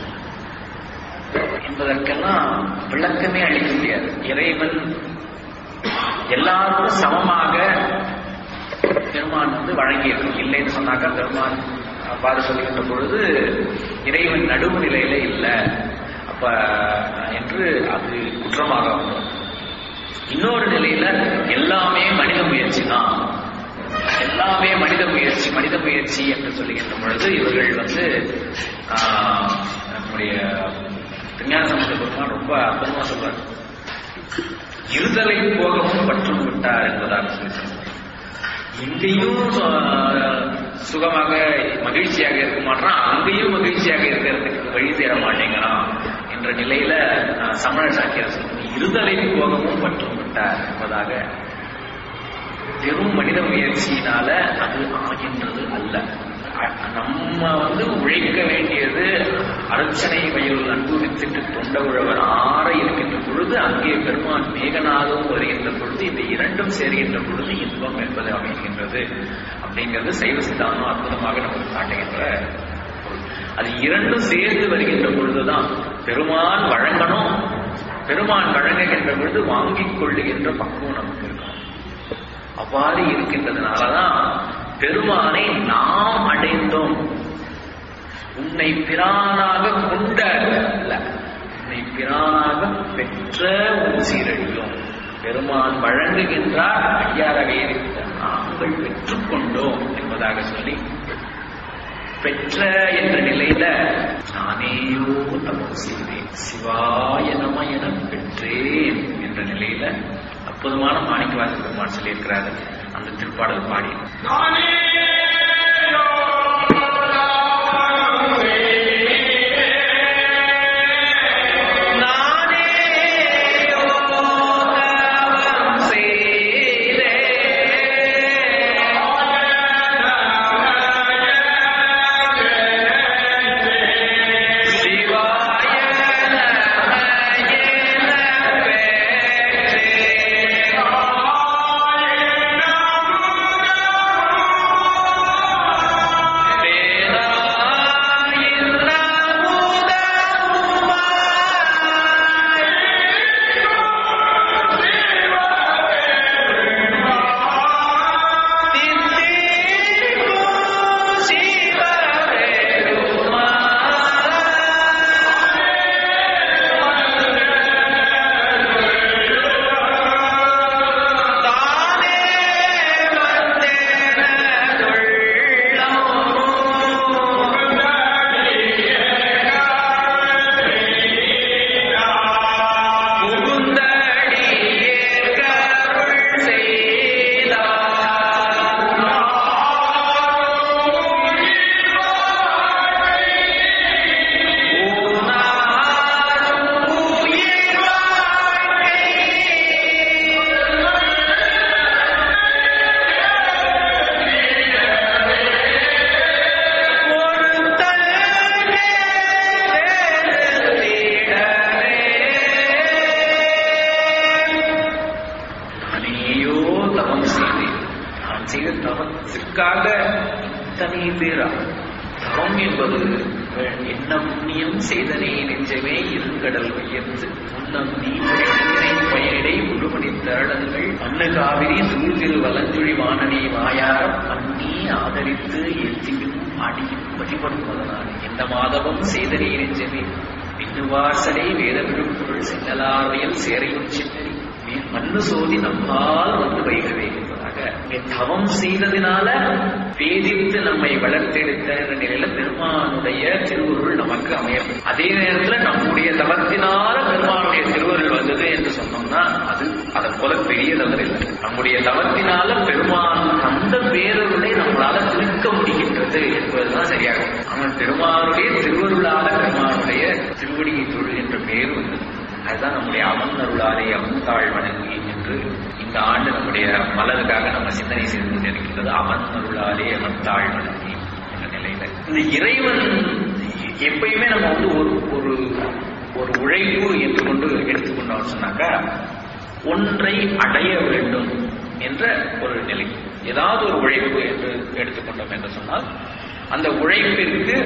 என்பதற்கெல்லாம் விளக்கமே அளிக்க முடியாது இறைவன் எல்லாருக்கும் சமமாக பெருமான் வந்து வழங்கியிருக்கும் இல்லைன்னு சொன்னாக்கா பெருமான் பாரு சொல்லுகின்ற பொழுது இறைவன் நடுவு நிலையில இல்லை அப்ப என்று அது குற்றமாக வரும் இன்னொரு நிலையில எல்லாமே மனித முயற்சி தான் எல்லாமே மனித முயற்சி மனித முயற்சி என்று சொல்லுகின்ற பொழுது இவர்கள் வந்து ஆஹ், நம்முடைய விஞ்ஞான சமூக பெருமான் ரொம்ப அற்புதமா சொல்றார் இருதலை போகவும் பற்றும் விட்டார் என்பதாக சொல்லி சொல்றார் இங்கேயும் சு- சுகமாக மகிழ்ச்சியாக இருக்க மாட்டான் அங்கேயும் மகிழ்ச்சியாக இருக்கிறதுக்கு வழி தேட மாட்டேங்கிறான் என்ற நிலையில அஹ், சமண சாக்கியர் சொல்லுங்க இருதலை போகவும் பற்றும் விட்டார் என்பதாக வெறும் மனித முயற்சியினால அது ஆகின்றது அல்ல அ- நம்ம வந்து உழைக்க வேண்டியது அர்ச்சனை வயல் அனுபவித்துட்டு தொண்ட உழவர் ஆற இருக்கின்ற பொழுது அங்கே பெருமான் மேகனாகவும் வருகின்ற பொழுது இந்த இரண்டும் சேர்கின்ற பொழுது இன்பம் என்பது அமைகின்றது அப்படிங்கிறது சைவ சித்தாந்தம் அற்புதமாக நமக்கு காட்டுகின்ற பொருள். அது இரண்டும் சேர்ந்து வருகின்ற பொழுதுதான் பெருமான் வழங்கணும் பெருமான் வழங்குகின்ற பொழுது வாங்கிக் கொள்ளுகின்ற பக்குவம் நமக்கு இருக்கும் அவ்வாறு இருக்கின்றதுனாலதான் பெருமானை நாம் அடைந்தோம் உன்னை பிரானாக கொண்ட அல்ல உன்னை பிரானாக பெற்ற உன் சீரழியும் பெருமான் வழங்குகின்றார் அடியாரவே இருக்கிற நாங்கள் பெற்றுக்கொண்டோம் என்பதாக சொல்லி பெற்ற என்ற நிலையில நானேயோ தவறு செய்தேன் சிவாய நம என பெற்றேன் என்ற நிலையில அற்புதமான மாணிக்கவாச பெருமான் சொல்லியிருக்கிறாரு அந்த திருப்பாடல் பாடி நானே நானேயோ தவம் செய்தேன் சிவாய நம என பெற்றேன் புண்ணியம் செய்தனே நெஞ்சமே இருங்கடல் உயர்ந்து முன்னம் நீ உரைத்தனை பயனிடை முழுமணித்த அடல்கள் மண்ணு காவிரி சூழ்திரு வலஞ்சுழி வானனே வாயாரம் அன்னி ஆதரித்து ஏற்றியும் அடியும் வழிபடுவதனால் எந்த மாதவம் செய்தனே நெஞ்சமே பின்னுவாசலே வேதவிடும் பொருள் செங்கலார்வையல் சேரையும் சின்னறி நீர் மண்ணு சோதி நம்மால் வந்து வைகவே என்பதாக இங்கே தவம் செய்ததினால வேதித்து நம்மை வளர்த்தெடுத்த என்ற நிலையில பெருமானுடைய திருவுருள் நமக்கு அமையும் அதே நேரத்துல நம்முடைய தவத்தினால பெருமானுடைய திருவுருள் வந்தது என்று சொன்னோம்னா அது அதை போல பெரிய தவறு இல்லை நம்முடைய தவத்தினால பெருமான் அந்த பேரருளை நம்மளால திருக்க முடிகின்றது என்பதுதான் சரியாகும் அவன் பெருமானுடைய திருவருளால பெருமானுடைய திருவடியை தொழில் என்ற பெயர் வந்தது அதுதான் நம்முடைய அமன் அருளாலே அமுந்தாள் வணங்கி என்று இந்த ஆண்டு நம்முடைய மலருக்காக நம்ம சிந்தனை செய்து கொண்டிருக்கின்றது அமன் அருளாலே அமர்ந்தாள் வணங்கி என்ற நிலையில இந்த இறைவன் எப்பயுமே நம்ம வந்து ஒரு ஒரு ஒரு உழைப்பு என்று கொண்டு எடுத்துக்கொண்டோம் சொன்னாக்கா ஒன்றை அடைய வேண்டும் என்ற ஒரு நிலை ஏதாவது ஒரு உழைப்பு என்று எடுத்துக்கொண்டோம் என்று சொன்னால் அந்த உழைப்பிற்கு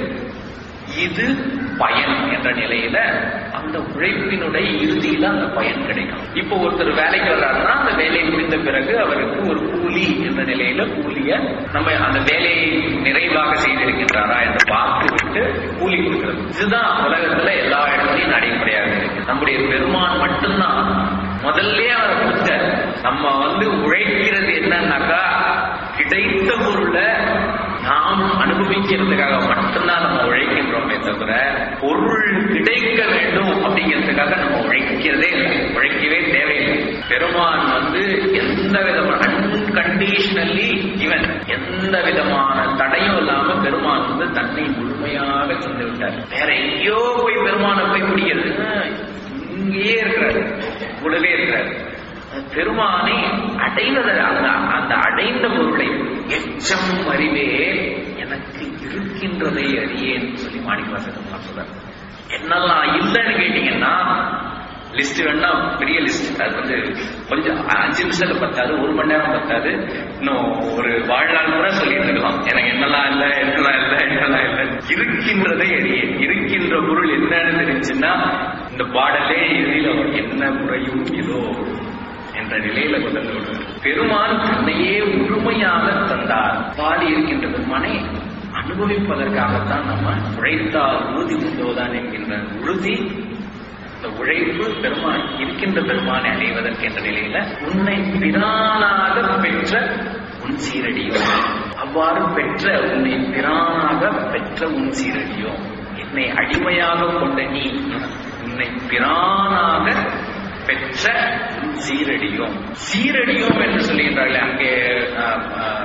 இது பயன் என்ற நிலையில அந்த உழைப்பினுடைய இறுதியில அந்த பயன் கிடைக்கும் இப்போ ஒருத்தர் வேலைக்கு வர்றாருன்னா அந்த வேலை முடிந்த பிறகு அவருக்கு ஒரு கூலி என்ற நிலையில கூலிய நம்ம அந்த வேலையை நிறைவாக செய்திருக்கின்றாரா என்று பார்த்து விட்டு கூலி கொடுக்கிறது இதுதான் உலகத்துல எல்லா இடத்துலையும் நடைமுறையாக இருக்கு நம்முடைய பெருமான் மட்டும்தான் முதல்ல அவரை கொடுத்த நம்ம வந்து உழைக்கிறது என்னன்னாக்கா கிடைத்த பொருளை நாம் அனுபவிக்கிறதுக்காக மட்டும்தான் நம்ம உழைக்கின்றோமே தவிர பொருள் கிடைக்க வேண்டும் அப்படிங்கிறதுக்காக நம்ம உழைக்கிறதே இல்லை உழைக்கவே தேவையில்லை பெருமான் வந்து எந்த விதமான அன்கண்டிஷனலி இவன் எந்த விதமான தடையும் இல்லாம பெருமான் வந்து தன்னை முழுமையாக தந்து விட்டார் வேற எங்கேயோ போய் பெருமானை போய் பிடிக்கிறது இங்கேயே இருக்கிறார் கூடவே இருக்கிறார் பெருமானை அடைவத அந்த அந்த அடைந்த பொருளை எச்சம் அறிவே எனக்கு இருக்கின்றதை அறியேன் சொல்லி மாணிக்கவாசகம் சொல்றார் என்னெல்லாம் இல்லைன்னு கேட்டீங்கன்னா லிஸ்ட் வேணா பெரிய லிஸ்ட் அது வந்து கொஞ்சம் அஞ்சு நிமிஷத்துல பத்தாது ஒரு மணி நேரம் பத்தாது இன்னும் ஒரு வாழ்நாள் கூட சொல்லிட்டு இருக்கலாம் எனக்கு என்னெல்லாம் இல்லை என்னெல்லாம் இல்லை என்னெல்லாம் இல்லை இருக்கின்றதை அறியேன் இருக்கின்ற பொருள் என்னன்னு தெரிஞ்சுன்னா இந்த பாடலே இறுதியில் அவர் என்ன முறையும் இதோ என்ற நிலையில கொண்டு விடுவார் பெருமான் தன்னையே முழுமையாக தந்தார் பாடி இருக்கின்ற பெருமானை அனுபவிப்பதற்காகத்தான் நம்ம உழைத்தால் உறுதி உண்டோதான் என்கின்ற உறுதி இந்த உழைப்பு பெருமான் இருக்கின்ற பெருமானை அடைவதற்கு என்ற நிலையில உன்னை பிரானாக பெற்ற உன் சீரடியோ அவ்வாறு பெற்ற உன்னை பிரானாக பெற்ற உன் சீரடியோ என்னை அடிமையாக கொண்ட நீ உன்னை பிரானாக பெற்ற உன் சீரடியோம் சீரடியோம் என்று சொல்லுகின்றார்கள் அங்கே ஆஹ், ஆஹ்,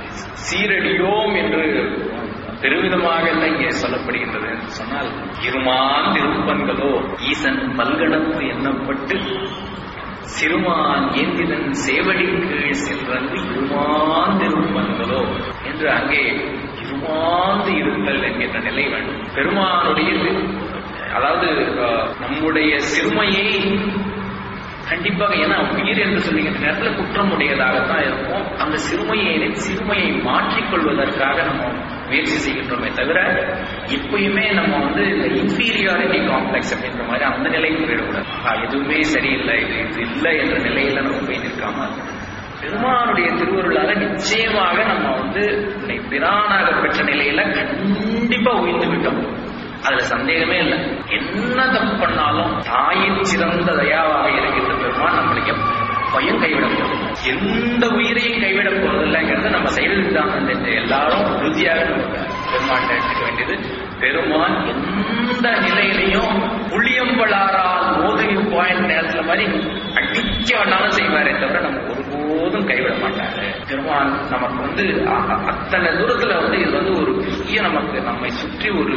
சீரடியோம் என்று பெருவிதமாக எல்லாம் இங்கே சொல்லப்படுகின்றது என்று சொன்னால் இருமான் திருப்பன்களோ ஈசன் பல்கடத்து எண்ணப்பட்டு சிறுமான் ஏந்திதன் சேவடி கீழ் செல்வது இருமான் திருப்பன்களோ என்று அங்கே இருமாந்து இருத்தல் என்கின்ற நிலை வேண்டும் பெருமானுடைய திரு- அதாவது அஹ், நம்முடைய சிறுமையை கண்டிப்பாக ஏன்னா உயிர் என்று சொல்லுகின்ற நேரத்தில் குற்றம் உடையதாகத்தான் இருக்கும் அந்த சிறுமையை சிறுமையை மாற்றிக்கொள்வதற்காக நம்ம முயற்சி செய்கின்றோமே தவிர எப்பயுமே நம்ம வந்து இந்த இன்ஃபீரியாரிட்டி காம்ப்ளெக்ஸ் அப்படின்ற மாதிரி அந்த நிலைக்கு போயிடக்கூடாது ஆ, எதுவுமே சரியில்லை இது இது இல்லை என்ற நிலையில நம்ம போய் நிற்காம பெருமானுடைய திருவருளால நிச்சயமாக நம்ம வந்து உன்னை பிரானாக பெற்ற நிலையில கண்டிப்பா உயிர்ந்து விட்டோம் அதுல சந்தேகமே இல்லை என்ன தப்பு பண்ணாலும் தாயின் சிறந்த தயாவாக இருக்கின்ற பெருமான் நம்மளை எப்பயும் கைவிட போறது எந்த உயிரையும் கைவிட போறதில்லைங்கிறத நம்ம செயல் விதானம் என்று எல்லாரும் உறுதியாக நம்ம பெருமான் எடுத்துக்க வேண்டியது பெருமான் எந்த நிலையிலையும் புளியம்பளாரால் மோதிரி பாயிண்ட் நேரத்துல மாதிரி அடிக்க வேணாலும் செய்வாரே தவிர நம்ம ஒருபோதும் கைவிட மாட்டாரு பெருமான் நமக்கு வந்து அ- அ- அத்தனை தூரத்துல வந்து இது வந்து ஒரு பெரிய நமக்கு நம்மை சுற்றி ஒரு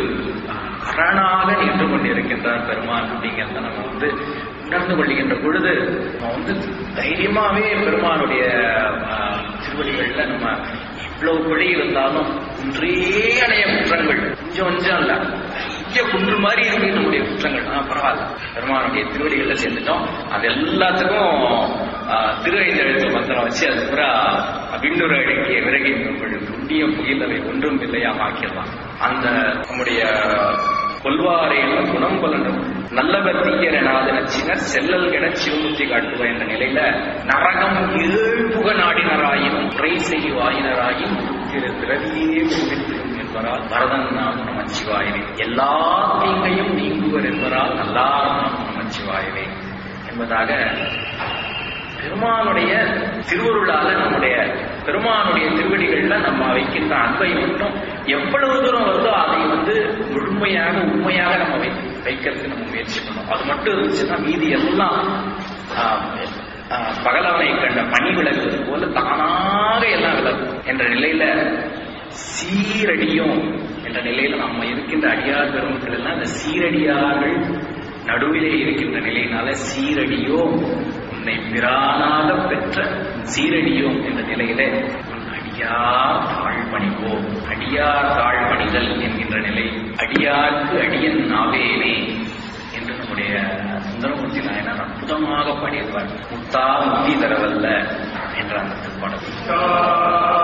அரணாக நின்று கொண்டிருக்கின்றார் பெருமான் அப்படிங்கிறத நம்ம வந்து உணர்ந்து கொள்கின்ற பொழுது நம்ம வந்து தைரியமாவே பெருமானுடைய ஆஹ், திருவடிகள்ல நம்ம இவ்வளவு பிழை இருந்தாலும் ஒன்றே அணைய குற்றங்கள் கொஞ்சம் கொஞ்சம் இல்ல பெரிய குன்று மாதிரி இருக்கு நம்முடைய குற்றங்கள் ஆ, பரவாயில்ல பெருமானுடைய திருவடிகள்ல சேர்ந்துட்டோம் அது எல்லாத்துக்கும் ஆஹ், திருவைந்தெழுத்து மந்திரம் வச்சு அது பூரா விண்ணுற அடக்கிய விறகின் புண்ணிய புகிலவை ஒன்றும் இல்லையா ஆக்கிடலாம் அந்த நம்முடைய கொல்வாரே குணம் பலனும் நல்லவர் தீயர் எனாது நச்சினர் செல்லல் என சிவமுத்தி காட்டுவர் என்ற நிலையில நரகம் ஏழ்புக நாடினராயினும் உரை செய்வாயினராயும் திரு பிறவியே முடித்திடும் என்பரால் வரதன் நாம் நமச்சிவாயவே எல்லா தீங்கையும் நீங்குவர் என்பதால் நல்லார் நாம் நமச்சிவாயவே என்பதாக பெருமானுடைய திருவருளால நம்முடைய பெருமானுடைய திருவடிகள்ல நம்ம வைக்கின்ற அன்பை மட்டும் எவ்வளவு தூரம் வருதோ அதை வந்து முழுமையாக உண்மையாக நம்ம வை வைக்கிறதுக்கு நம்ம முயற்சி பண்ணணும் அது மட்டும் இருந்துச்சுன்னா மீதி எல்லாம் ஆஹ், ஆஹ், பகலவனை கண்ட பனி விலகுவது போல தானாக எல்லாம் விலகும் என்ற நிலையில சீரடியும் என்ற நிலையில நம்ம இருக்கின்ற அடியார் பெருமக்கள் எல்லாம் இந்த சீரடியார்கள் நடுவிலே இருக்கின்ற நிலையினால சீரடியோ உன்னை பிரானாக பெற்ற சீரடியோம் என்ற நிலையிலே உன் அடியார் தாழ்பணிவோம் அடியார் தாழ்பணிதல் என்கின்ற நிலை அடியார்க்கு அடியன் நாவேனே என்று நம்முடைய சுந்தரமூர்த்தி நாயனார் அற்புதமாக பாடியிருப்பார் முத்தா முத்தி தரவல்ல என்ற அந்த திருப்பாடல்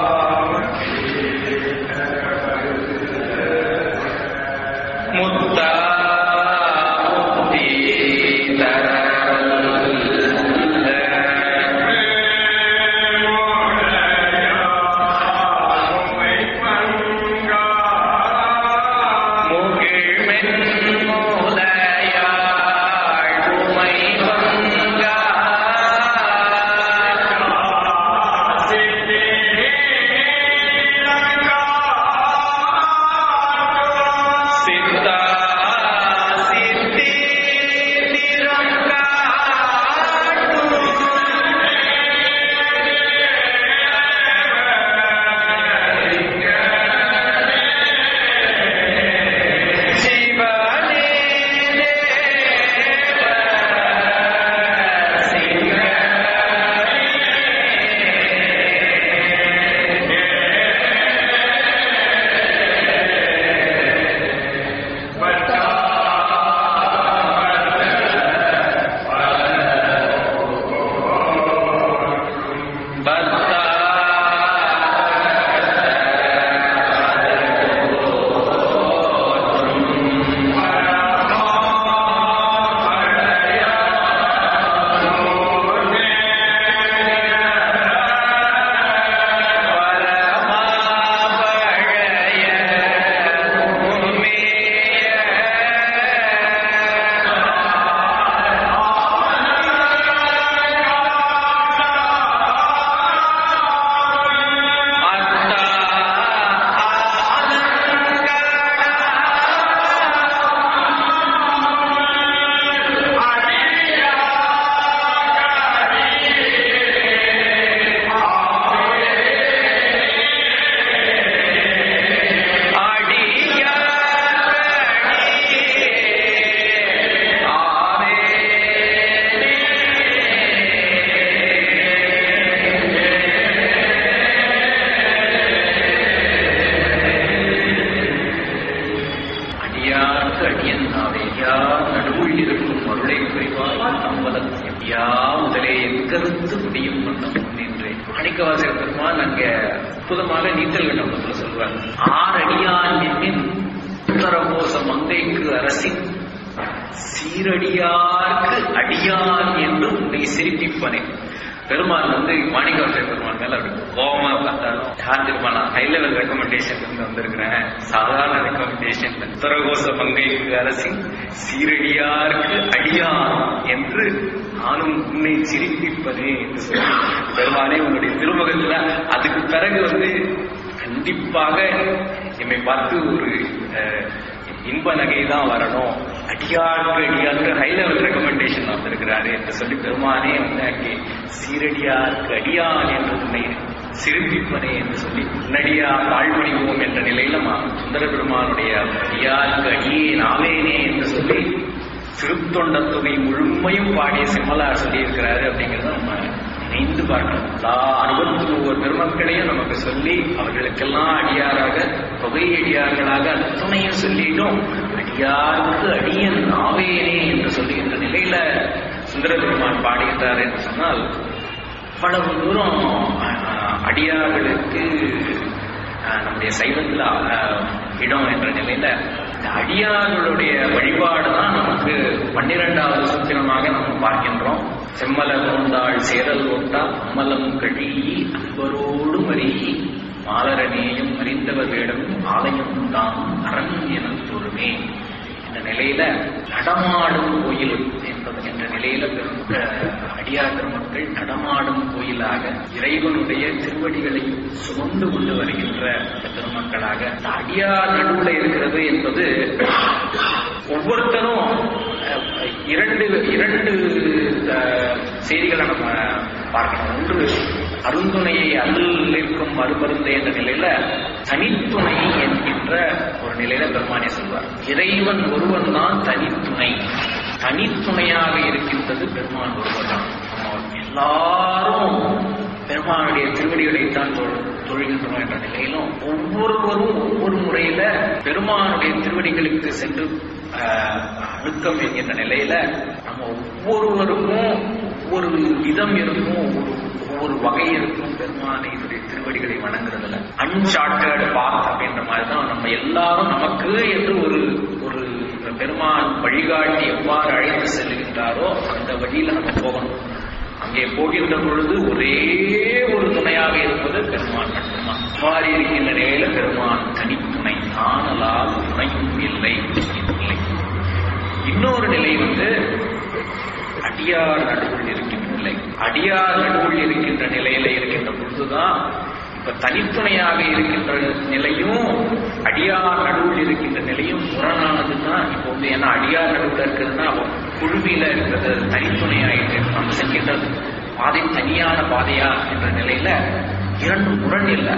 முத்தா முத்தி தரவல்ல முகிழ்மென் மூலையாள் உமை வங்கா சித்தா சித்தி சிவனே அடியார்க்கு அடியன் நாவேயா நடுவுள் இருக்கும் அருளை புரிவாய் அம்பலம் எடியா முதலே எக்கருத்து முடியும் வண்ணம் நின்றேன் மாணிக்கவாசகர் பெருமான் அங்க அற்புதமாக நீச்சல் விண்ணப்பத்தில் சொல்வார் ஆறடியான் என்னின் உத்தரகோச மங்கைக்கு அரசின் சீரடியார்க்கு அடியான் என்று உன்னை சிரிப்பிப்பனே பெருமாள் வந்து மாணிக்கவாசகர் பெருமாள் மேல அப்படி கோபமா பார்த்தாலும் யார் திருமாலா ஹை லெவல் ரெக்கமெண்டேஷன் இருந்து வந்திருக்கிறேன் சாதாரண ரெக்கமெண்டேஷன் உத்தரகோச மங்கைக்கு அரசின் சீரடியார்க்கு அடியான் என்று நானும் உன்னை சிரிப்பிப்பனே என்று சொல்லி பெருமானே உன்னுடைய திருமுகத்துல அதுக்கு பிறகு வந்து கண்டிப்பாக என்னை பார்த்து ஒரு அஹ், இன்ப நகை தான் வரணும் அடியாருக்கு அடியாருக்கு ஹை லெவல் ரெக்கமெண்டேஷன் வந்திருக்கிறாரு என்று சொல்லி பெருமானே வந்து அங்கே சீரடியாருக்கு அடியான் என்று உன்னை சிறுபிப்பனே என்று சொல்லி உன்னடியா தாழ்மணிவோம் என்ற நிலையில மா- சுந்தர பெருமானுடைய அடியாருக்கு அடியே நாவேனே என்று சொல்லி திருத்தொண்ட தொகை முழுமையும் பாடிய செம்மலார் சொல்லியிருக்கிறாரு அப்படிங்கிறத நம்ம நினைந்து பார்க்கணும் எல்லா அறுபத்தி ஒவ்வொரு பெருமக்களையும் நமக்கு சொல்லி அவர்களுக்கெல்லாம் அடியாராக தொகை அடியார்களாக அத்தனையும் சொல்லிட்டும் அடியாருக்கு அடியன் நாவேனே என்று சொல்லுகின்ற நிலையில சுந்தர பெருமான் பாடுகின்றார் என்று சொன்னால் அவ்வளவு தூரம் அஹ், அடியார்களுக்கு அஹ், நம்முடைய சைவத்துல அஹ், இடம் என்ற நிலையில இந்த அடியார்களுடைய வழிபாடு தான் நமக்கு பன்னிரெண்டாவது சூத்திரமாக நம்ம பார்க்கின்றோம் செம்மல கொண்டாள் சேரல் ஒட்டா அம்மலம் கழி அன்பரோடு மறியி மாலரநேயம் அறிந்தவர் வேடம் ஆலயம் தான் அரண் என தொழுமே இந்த நிலையில நடமாடும் கோயில் என்பது என்ற நிலையில பெரும் அஹ், அடியார் பெருமக்கள் நடமாடும் கோயிலாக இறைவனுடைய திருவடிகளை சுமந்து கொண்டு வருகின்ற அந்த பெருமக்களாக இந்த அடியார் நடுவுல இருக்கிறது என்பது ஒவ்வொருத்தரும் அஹ், இரண்டு இரண்டு அஹ், செய்திகளை நம்ம பார்க்கணும் ஒன்று அருந்துணையை அல்லல் இருக்கும் மறுபருந்தை என்ற நிலையில தனித்துணை என்கின்ற ஒரு நிலையில பெருமானே சொல்வார் இறைவன் ஒருவன் தான் தனித்துணை தனித்துணையாக இருக்கின்றது பெருமான் ஒருவர் தான் நம்ம எல்லாரும் பெருமானுடைய திருவடிகளைத்தான் தொழு- தொழுகின்றோம் என்ற நிலையிலும் ஒவ்வொருவரும் ஒவ்வொரு முறையில பெருமானுடைய திருவடிகளுக்கு சென்று ஆஹ், அணுக்கம் என்கின்ற நிலையில நம்ம ஒவ்வொருவருக்கும் ஒவ்வொரு விதம் இருக்கும் ஒவ்வொரு ஒவ்வொரு வகை இருக்கும் பெருமானை இதனுடைய திருவடிகளை வணங்குறதுல அன்சார்ட்டட் பாத் அப்படின்ற மாதிரி தான் நம்ம எல்லாரும் நமக்கு என்று ஒரு ஒரு பெருமான் வழிகாட்டி எவ்வாறு அழைத்து செல்கின்றாரோ அந்த வழியில நம்ம போகணும் அங்கே போகின்ற பொழுது ஒரே ஒரு துணையாக இருப்பது பெருமான் மட்டும்தான் அவ்வாறு இருக்கின்ற நிலையில பெருமான் தனித்துணை தானலால் துணையும் இல்லை இல்லை இன்னொரு நிலை வந்து அடியார் நடுவில் இருக்கின்ற நிலை அடியார் நடுவில் இருக்கின்ற நிலையில இருக்கின்ற பொழுதுதான் இப்ப தனித்துணையாக இருக்கின்ற நிலையும் அடியார் நடுவில் இருக்கின்ற நிலையும் முரணானதுதான் இப்போ வந்து ஏன்னா அடியார் நடுவில் இருக்கிறதுனா அவ குழுவில இருக்கிறது தனித்துணையாயிட்டு நம்ம செல்கின்ற பாதை தனியான பாதையா என்ற நிலையில இரண்டு முரண் இல்லை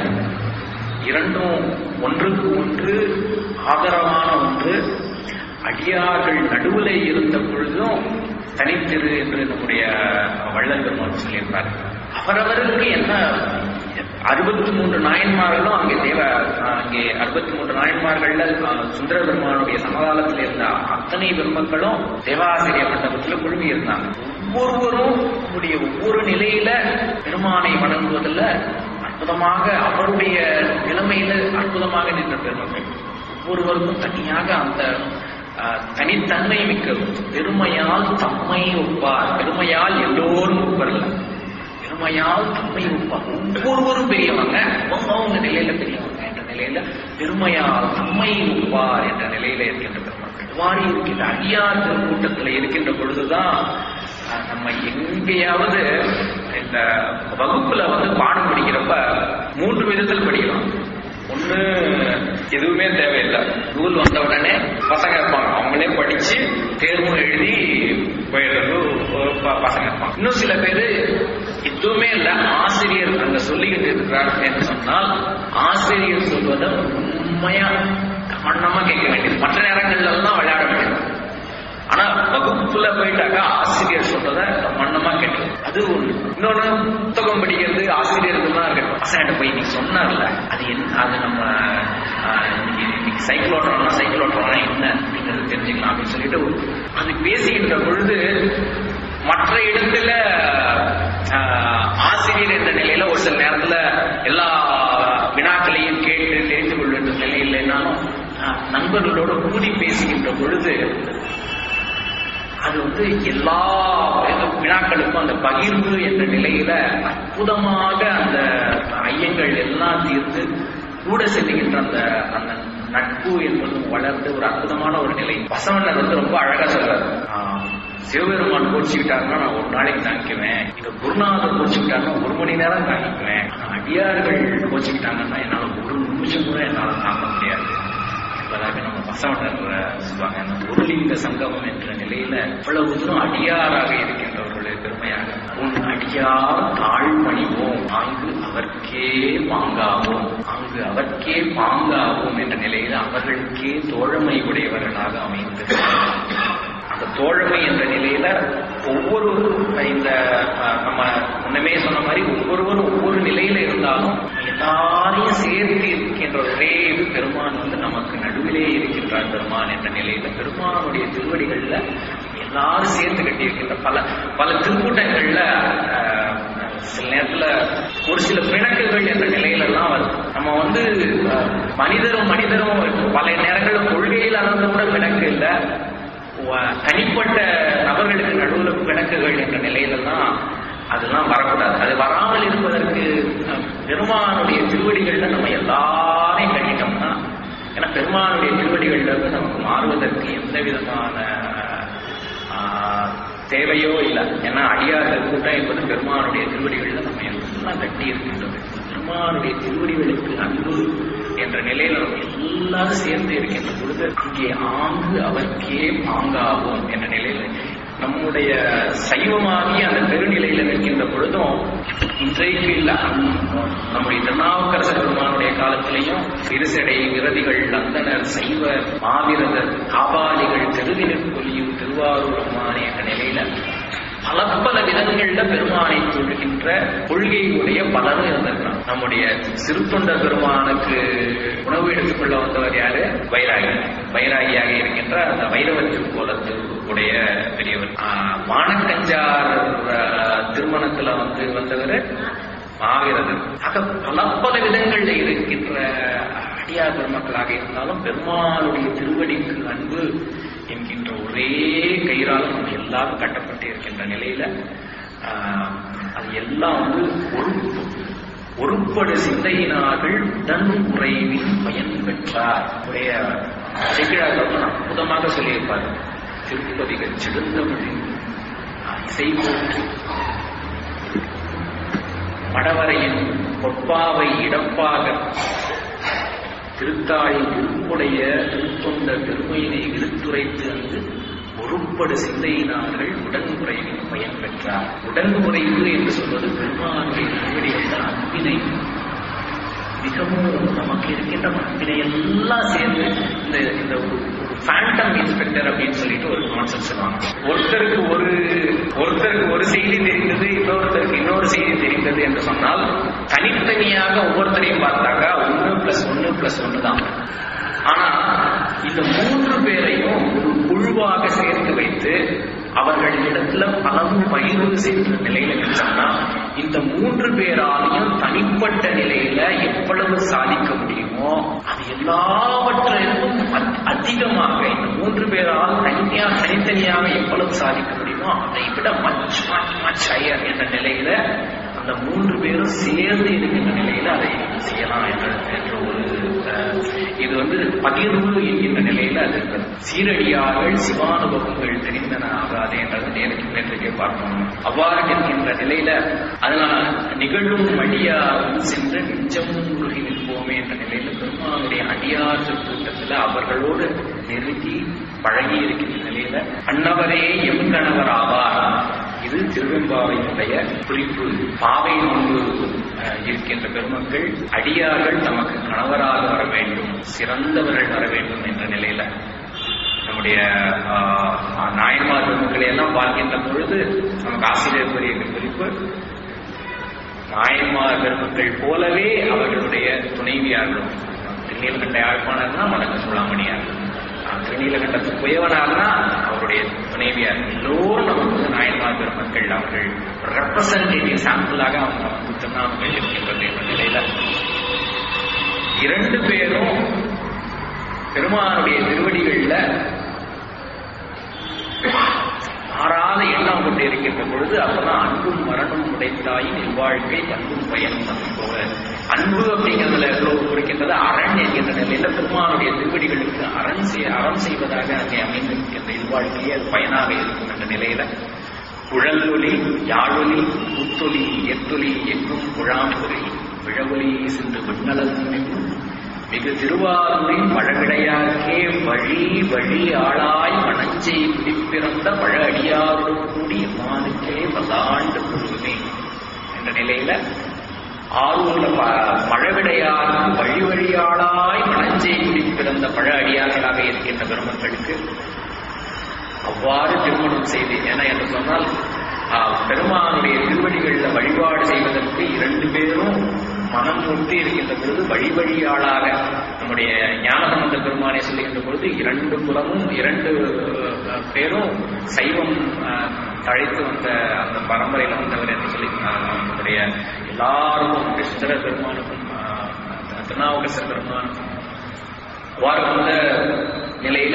இரண்டும் ஒன்றுக்கு ஒன்று ஆதரவான ஒன்று அடியார்கள் நடுவில் இருந்த பொழுதும் தனித்திரு என்று நம்முடைய வள்ளல் பெருமான் சொல்லியிருப்பார் அவரவருக்கு என்ன அறுபத்தி மூன்று நாயன்மார்களும் அங்கே தேவ அங்கே அறுபத்தி மூன்று நாயன்மார்கள்ல அஹ், சுந்தர பெருமானுடைய சமகாலத்தில் இருந்த அத்தனை பெருமக்களும் தேவாசிரிய மண்டபத்தில் குழுமி இருந்தாங்க ஒவ்வொருவரும் தன்னுடைய ஒவ்வொரு நிலையில பெருமானை வணங்குவதில் அற்புதமாக அவருடைய நிலைமையில அற்புதமாக நின்ற பெருமக்கள் ஒவ்வொருவருக்கும் தனியாக அந்த அஹ், தனித்தன்மை மிக்கது பெருமையால் தம்மை ஒப்பார் பெருமையால் எல்லோரும் ஒப்பரல பெருமையால் தம்மை ஒப்பார் ஒவ்வொருவரும் பெரியவங்க அவங்க அவங்க நிலையில பெரியவங்க என்ற நிலையில பெருமையால் தம்மை ஒப்பார் என்ற நிலையில இருக்கின்ற பெருமக்கள் இவ்வாறு இருக்கின்ற அடியார் கூட்டத்தில் இருக்கின்ற பொழுதுதான் அஹ், நம்ம எங்கேயாவது இந்த வகுப்புல வந்து பாடம் படிக்கிறப்ப மூன்று விதத்தில் படிக்கலாம் ஒண்ணு எதுவுமே தேவையில்லை நூல் வந்த உடனே பசங்க இருப்பாங்க அவங்களே படிச்சு தேர்வும் எழுதி போயிடுறது ஒரு ப- பசங்க இருப்பாங்க இன்னும் சில பேரு எதுவுமே இல்ல ஆசிரியர் அங்க சொல்லிக்கிட்டு இருக்கிறார் என்று சொன்னால் ஆசிரியர் சொல்வதை உண்மையா கவனமா கேட்க வேண்டியது மற்ற நேரங்கள்ல எல்லாம் விளையாட வேண்டியது ஆனா வகுப்புல போயிட்டாக்கா ஆசிரியர் சொல்றத மன்னமா கேட்கணும் அது ஒண்ணு இன்னொன்னு புத்தகம் படிக்கிறது ஆசிரியருக்கு தான் இருக்கட்டும் பசங்கிட்ட போய் நீ சொன்னார்ல அது என்ன அது நம்ம ஆஹ், இன்னைக்கு இன்னைக்கு சைக்கிள் ஓட்டுறோம்னா சைக்கிள் ஓட்டுறோம்னா என்ன அப்படிங்கிறது தெரிஞ்சுக்கலாம் அப்படின்னு சொல்லிட்டு அது பேசுகின்ற பொழுது மற்ற இடத்துல ஆஹ், ஆசிரியர் என்ற நிலையில ஒரு சில நேரத்துல எல்லா வினாக்களையும் கேட்டு தெரிந்து கொள்கின்ற நிலை இல்லைன்னாலும் ஆஹ், நண்பர்களோடு கூடி பேசுகின்ற பொழுது அது வந்து எல்லா வினாக்களுக்கும் அந்த பகிர்வு என்ற நிலையில அற்புதமாக அந்த ஐயங்கள் எல்லாம் தீர்ந்து கூட செல்லுகின்ற அந்த அந்த நட்பு என்பது வளர்ந்து ஒரு அற்புதமான ஒரு நிலை வசவண்ணர் வந்து ரொம்ப அழகா சொல்றாரு ஆஹ், சிவபெருமான் கோச்சிக்கிட்டாருன்னா நான் ஒரு நாளைக்கு தாங்கிக்குவேன் இந்த குருநாதர் கோச்சிக்கிட்டாருன்னா ஒரு மணி நேரம் தாங்கிக்குவேன் ஆனா அடியார்கள் கோச்சிக்கிட்டாங்கன்னா என்னால ஒரு நிமிஷம் கூட என்னால தாங்க முடியாது என்பதாக நம்ம பசவனர் சொல்லுவாங்க அந்த பொருளிந்த சங்கமம் என்ற நிலையில இவ்வளவு தூரம் அடியாராக இருக்கின்றவர்களுடைய பெருமையாக உன் அடியார் தாழ்மணிவோம் அங்கு அவர்க்கே பாங்காவோம் அங்கு அவர்க்கே பாங்காவோம் என்ற நிலையில அவர்களுக்கே தோழமை உடையவர்களாக அமைந்து அந்த தோழமை என்ற நிலையில ஒவ்வொருவரும் இந்த அஹ், நம்ம முன்னமே சொன்ன மாதிரி ஒவ்வொருவரும் ஒவ்வொரு நிலையில இருந்தாலும் எல்லாரையும் சேர்த்து இருக்கின்ற ஒரே இது பெருமான் வந்து நமக்கு நடுவிலே இருக்கின்றார் பெருமான் என்ற நிலையில பெருமானுடைய திருவடிகள்ல எல்லாரும் சேர்த்து கட்டியிருக்கின்ற பல பல திருக்கூட்டங்கள்ல அஹ், சில நேரத்துல ஒரு சில பிணக்குகள் என்ற நிலையில எல்லாம் வருது நம்ம வந்து அஹ், மனிதரும் மனிதரும் பல நேரங்களில் கொள்கையில் அளந்து கூட பிணக்கு இல்லை வ- தனிப்பட்ட நபர்களுக்கு நடுவில் பிணக்குகள் என்ற நிலையில தான் அதெல்லாம் வரக்கூடாது அது வராமல் இருப்பதற்கு அஹ், பெருமானுடைய திருவடிகள்ல நம்ம எல்லாரையும் கட்டிட்டோம்னா ஏன்னா பெருமானுடைய திருவடிகள்ல இருந்து நமக்கு மாறுவதற்கு எந்த விதமான ஆஹ், தேவையோ இல்லை ஏன்னா அடியார்கள் கூட்டம் என்பது பெருமானுடைய திருவடிகள்ல நம்ம எல்லாம் கட்டி இருக்கின்றது பெருமானுடைய திருவடிகளுக்கு அன்பு என்ற நிலையில நம்ம எல்லாரும் சேர்ந்து இருக்கின்ற பொழுது அங்கே ஆங்கு அவர்க்கே பாங்காகும் என்ற நிலையில நம்முடைய சைவமாகி அந்த பெருநிலையில நிற்கின்ற பொழுதும் இன்றைக்கு இல்ல நம்முடைய திருநாவுக்கரசர் பெருமானுடைய காலத்திலையும் திருசடை விரதிகள் அந்தனர் சைவ மாவிரதர் காபாலிகள் தெருவினர் கொலியும் திருவாரூர் அம்மானே என்ற நிலையில பல பல விதங்கள்ல பெருமானை தொழுகின்ற கொள்கையுடைய பலரும் இருந்திருக்கிறாங்க நம்முடைய சிறுத்தொண்ட பெருமானுக்கு உணவு எடுத்துக்கொள்ள வந்தவர் யாரு வைராகி வைராகியாக இருக்கின்ற அந்த வைரவத்து கோலத்து உடைய பெரியவர் ஆஹ், மானக்கஞ்சார் ஆஹ், திருமணத்துல வந்து வந்தவர் மாவீரர் ஆக பல பல விதங்கள்ல இருக்கின்ற அடியார் பெருமக்களாக இருந்தாலும் பெருமாளுடைய திருவடிக்கு அன்பு என்கின்ற ஒரே கயிறால நம்ம எல்லாரும் கட்டப்பட்டு இருக்கின்ற நிலையில ஆஹ், அது எல்லாம் வந்து ஒழுப்பு ஒருப்படு சிந்தையினார்கள் உடன் உறைவின் பயன் பெற்றார் உடைய அடைக்கிறார்கள் அற்புதமாக சொல்லியிருப்பார் திருப்பதிகள் சிடுந்தமிழின் இசை போற்றி மடவரையின் பொற்பாவை இடப்பாக திருத்தாளின் திருப்புடைய திருத்தொண்ட பெருமையினை விருத்துரைத்து வந்து ஒருப்படு சிந்தையினார்கள் உடன்முறைவின் பயன் பெற்றார் உடன்முறைவு என்று சொல்வது பெருமானுடைய திருவடிகள் அன்பினை மிகவும் நமக்கு இருக்கின்ற அன்பினை எல்லாம் சேர்ந்து இந்த இந்த ஃபேண்டம் இன்ஸ்பெக்டர் அப்படின்னு சொல்லிட்டு ஒரு கான்செப்ட் சொல்லுவாங்க ஒருத்தருக்கு ஒரு ஒருத்தருக்கு ஒரு செய்தி தெரிந்தது இன்னொருத்தருக்கு இன்னொரு செய்தி தெரிந்தது என்று சொன்னால் தனித்தனியாக ஒவ்வொருத்தரையும் பார்த்தாக்கா ஒன்று பிளஸ் ஒன்று பிளஸ் ஒன்று தான் ஆனா இந்த மூன்று பேரையும் ஒரு குழுவாக சேர்த்து வைத்து அவர்களிடத்துல பலவும் பகிர்வு செய்கிற நிலையில நினைச்சோம்னா இந்த மூன்று பேராலையும் தனிப்பட்ட நிலையில எவ்வளவு சாதிக்க முடியுமோ அது எல்லாவற்றிலும் அத்- அதிகமாக இந்த மூன்று பேரால் தனியா தனித்தனியாக எவ்வளவு சாதிக்க முடியுமோ அதை விட மச் மச் மச் ஹையர் என்ற நிலையில அந்த மூன்று பேரும் சேர்ந்து இருக்கின்ற நிலையில அதை செய்யலாம் என்ற என்ற ஒரு அஹ், இது வந்து பகிர்வு என்கின்ற நிலையில அது இருக்கிறது சீரடியார்கள் சிவானுபவங்கள் தெரிந்தன ஆகாது என்றது நேருக்கு நேற்றுக்கே பார்க்கணும் அவ்வாறு என்கின்ற நிலையில அதனால நிகழும் அடியாரும் சென்று நிச்சம் உருகி நிற்போமே என்ற நிலையில பெருமானுடைய அடியார்கள் கூட்டத்துல அவர்களோடு நெருங்கி பழகி இருக்கின்ற நிலையில அன்னவரே எம் கணவர் ஆவார் இது திருவெம்பாவையினுடைய குறிப்பு பாவை முன்பு அஹ், இருக்கின்ற பெருமக்கள் அடியார்கள் தமக்கு கணவராக வர வேண்டும் சிறந்தவர்கள் வர வேண்டும் என்ற நிலையில நம்முடைய ஆஹ், நாயன்மார் பெருமக்களை எல்லாம் பார்க்கின்ற பொழுது நமக்கு ஆசிரியர் பெரிய குறிப்பு நாயன்மார் பெருமக்கள் போலவே அவர்களுடைய துணைவியார்களும் திருநீலகண்ட யாழ்ப்பாணர்னா மடக்கு சுழாமணியார் ஆஹ், திருநீலகண்டத்து குயவனார்னா அவருடைய துணைவியார் எல்லோரும் நமக்கு வந்து நாயன்மார் பெருமக்கள் அவர்கள் ரெப்ரசன்டேட்டிவ் சாம்பிளாக அவங்க வந்து திருநாமங்கள் இருக்கின்றது என்ற நிலையில இரண்டு பேரும் பெருமானுடைய திருவடிகள்ல மாறாத எண்ணம் கொண்டு இருக்கின்ற பொழுது அப்பதான் அன்பும் மரணம் உடைத்தாயின் இவ்வாழ்க்கை அன்பும் பயனும் வந்து போல அன்பு அப்படிங்கிறதுல எவ்வளவு குறிக்கின்றது அரண் என்கின்ற நிலையில பெருமானுடைய திருவடிகளுக்கு அரண் செய் அறம் செய்வதாக அங்கே அமைந்திருக்கின்ற இல்வாழ்க்கையே அது பயனாக இருக்கும் என்ற நிலையில குழலொலி யாழொலி புத்தொலி எத்தொலி எங்கும் குழாம்பொலி விழவொலி சென்று விண்ணளம் எங்கும் மிகு திருவாரூரின் பழவிடையாக்கே வழி வழி ஆளாய் மணஞ்சை குடிப்பிறந்த பழ அடியாரோடு கூடி எம்மானுக்கே பல்லாண்டு பொழுதுமே என்ற நிலையில ஆரூர்ல ப- பழவிடையாருக்கு வழி வழியாளாய் மணஞ்சை குடிப்பிறந்த பழ அடியார்களாக இருக்கின்ற பெருமக்களுக்கு அவ்வாறு திருமணம் செய்து ஏன்னா என்று சொன்னால் ஆஹ், பெருமானுடைய திருவடிகளில் வழிபாடு செய்வதற்கு இரண்டு பேரும் மனம் ஒட்டி இருக்கின்ற பொழுது வழி வழியாளாக நம்முடைய ஞானசம்பந்த பெருமானை சொல்லுகின்ற பொழுது இரண்டு புலமும் இரண்டு அஹ், பேரும் சைவம் அஹ், தழைத்து வந்த அந்த பரம்பரையில் வந்தவர் என்று சொல்லி ஆஹ், நம்முடைய எல்லாருக்கும் நம்முடைய சுந்தர பெருமானுக்கும் ஆஹ், திருநாவுக்கரசர் பெருமானுக்கும் அவ்வாறு வந்த நிலையில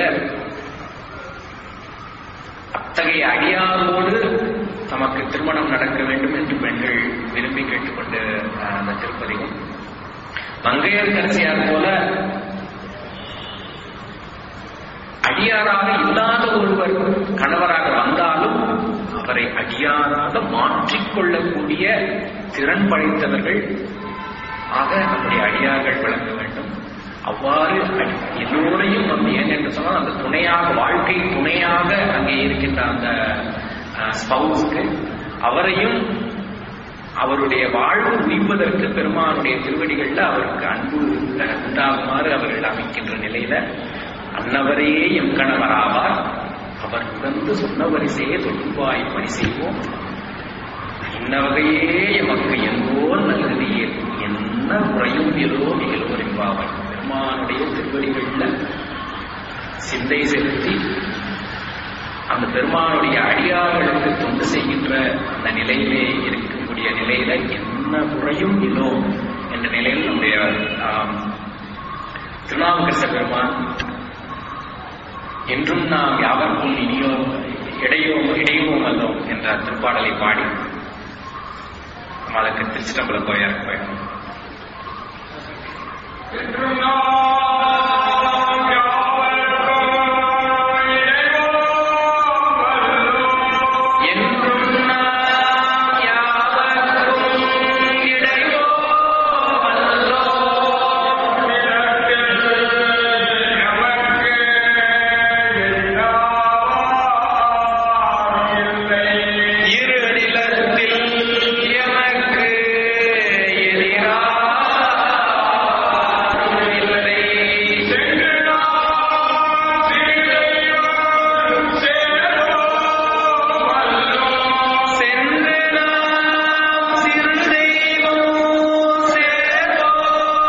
அத்தகைய அடியாரோடு தமக்கு திருமணம் நடக்க வேண்டும் என்று பெண்கள் விரும்பி கேட்டுக்கொண்டு ஆஹ், அந்த திருப்பதிகம் மங்கையர்கரசியார் போல அடியாராக இல்லாத ஒருவர் கணவராக வந்தாலும் அவரை அடியாராக மாற்றிக்கொள்ளக்கூடிய திறன் படைத்தவர்கள் ஆக நம்முடைய அடியார்கள் விளங்க வேண்டும் அவ்வாறு அடி- எல்லோரையும் வந்து ஏனென்று சொன்னால் அந்த துணையாக வாழ்க்கை துணையாக அங்கே இருக்கின்ற அந்த ஸ்பவுஸ்க்கு அவரையும் அவருடைய வாழ்வு உய்வதற்கு பெருமானுடைய திருவடிகள்ல அவருக்கு அன்பு அஹ், உண்டாகுமாறு அவர்கள் அமைக்கின்ற நிலையில அன்னவரே எம் கணவராவார் அவர் உணர்ந்து சொன்ன வரிசையே தொடுவாய் பணி செய்வோம் இன்ன வகையே எமக்கு எங்கோ நல்லதியே என்ன முறையும் எதோ நிகழ்வோர் என்பாவாய் பெருமானுடைய திருவடிகள்ல சிந்தை செலுத்தி அந்த பெருமானுடைய அடியார்களுக்கு தொண்டு செய்கின்ற அந்த நிலையிலே இருக்கக்கூடிய நிலையில என்ன குறையும் இல்லோ என்ற நிலையில் நம்முடைய ஆம், திருநாவுக்கரச பெருமான் என்றும் நாம் யாவருக்கும் இனியோ இடையோ இடையோம் அல்லோம் என்ற திருப்பாடலை பாடி நம்ம அதற்கு திருச்சிட்டம்பலம் கோயிலுக்கு போயிடும் என்றும் நாம் யாவர்க்கும் இறைவோம் வல்லோம். என்றும் நாம் யாவருக்கும் இடையோ அல்லோம் நிலத்தில் எமக்கு எல்லாம் இல்லை. இரு நிலத்தில் எமக்கு எதிராரும் இல்லை சென்று நாம் சீதையோடு சேரோம் வல்லோம். சென்று நாம் சிறு தெய்வம் சேர்வோம்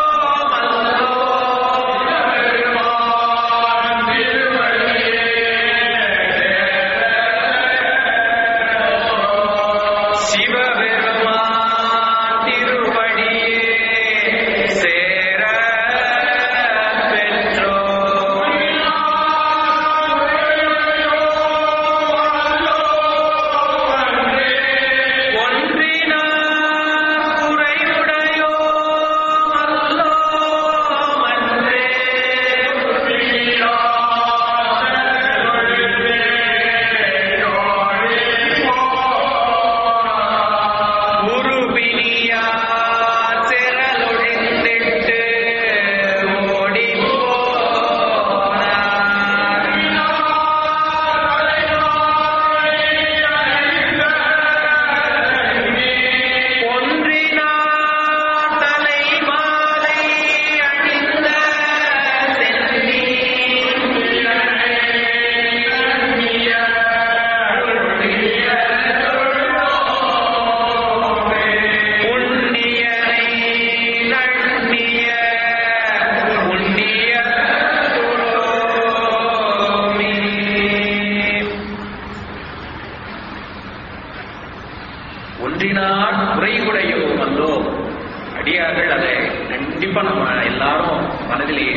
அல்லோம் பெருமான் திருவடியே சிவபெருமான் திருவடியே சேர பெற்றோம் ஒன்றினார் குறைவுடையோ அல்லோம் அன்றே உருபினியார் திரளொழிந்திட்டு ஓடிப் போனார். ஒன்றினார் தலைமாலை அணிந்த சென்னி புண்ணியனை நண்ணிய புண்ணிய துரோமி ஒன்றினால் குறைவுடையோ வந்தோ அடியார்கள் அதை கண்டிப்பா நம்ம எல்லாரும் மனதிலே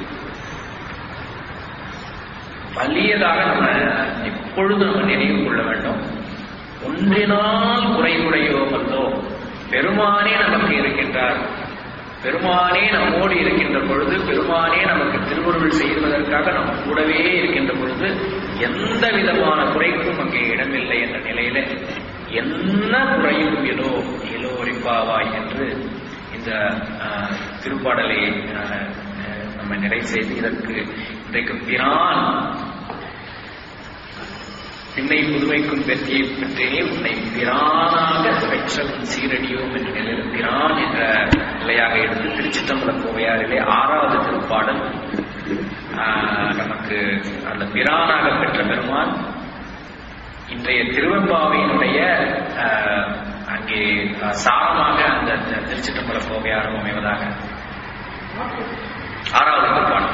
வலியதாக நம்ம எப்பொழுதும் நம்ம நினைவு கொள்ள வேண்டும் ஒன்றினால் குறைவுடையோ வந்தோ பெருமானே நமக்கு இருக்கின்றார் பெருமானே நம்மோடு இருக்கின்ற பொழுது பெருமானே நமக்கு திருவருள் செய்வதற்காக நம்ம கூடவே இருக்கின்ற பொழுது எந்த விதமான குறைக்கும் அங்கே இடமில்லை என்ற நிலையில என்ன குறையும் எலோ எலோ ரிப்பாவாய் என்று இந்த ஆஹ், திருப்பாடலை ஆஹ், ஆஹ், நம்ம நிறைவு செய்து இதற்கு இன்றைக்கு பிரான் பின்னை புதுமைக்கும் பெற்றியை பெற்றே உன்னை பிரானாக பெற்றவன் சீரடியோம் என்ற நிலையில் பிரான் என்ற நிலையாக எடுத்து திருச்சிற்றம்பல கோவையாரிலே ஆறாவது திருப்பாடல் ஆஹ், நமக்கு அந்த பிரானாக பெற்ற பெருமான் இன்றைய திருவெம்பாவையினுடைய ஆஹ், அங்கே ஆஹ், சாரமாக அந்த தி- திருச்சிற்றம்பல கோவையாரும் அமைவதாக ஆறாவது திருப்பாடல்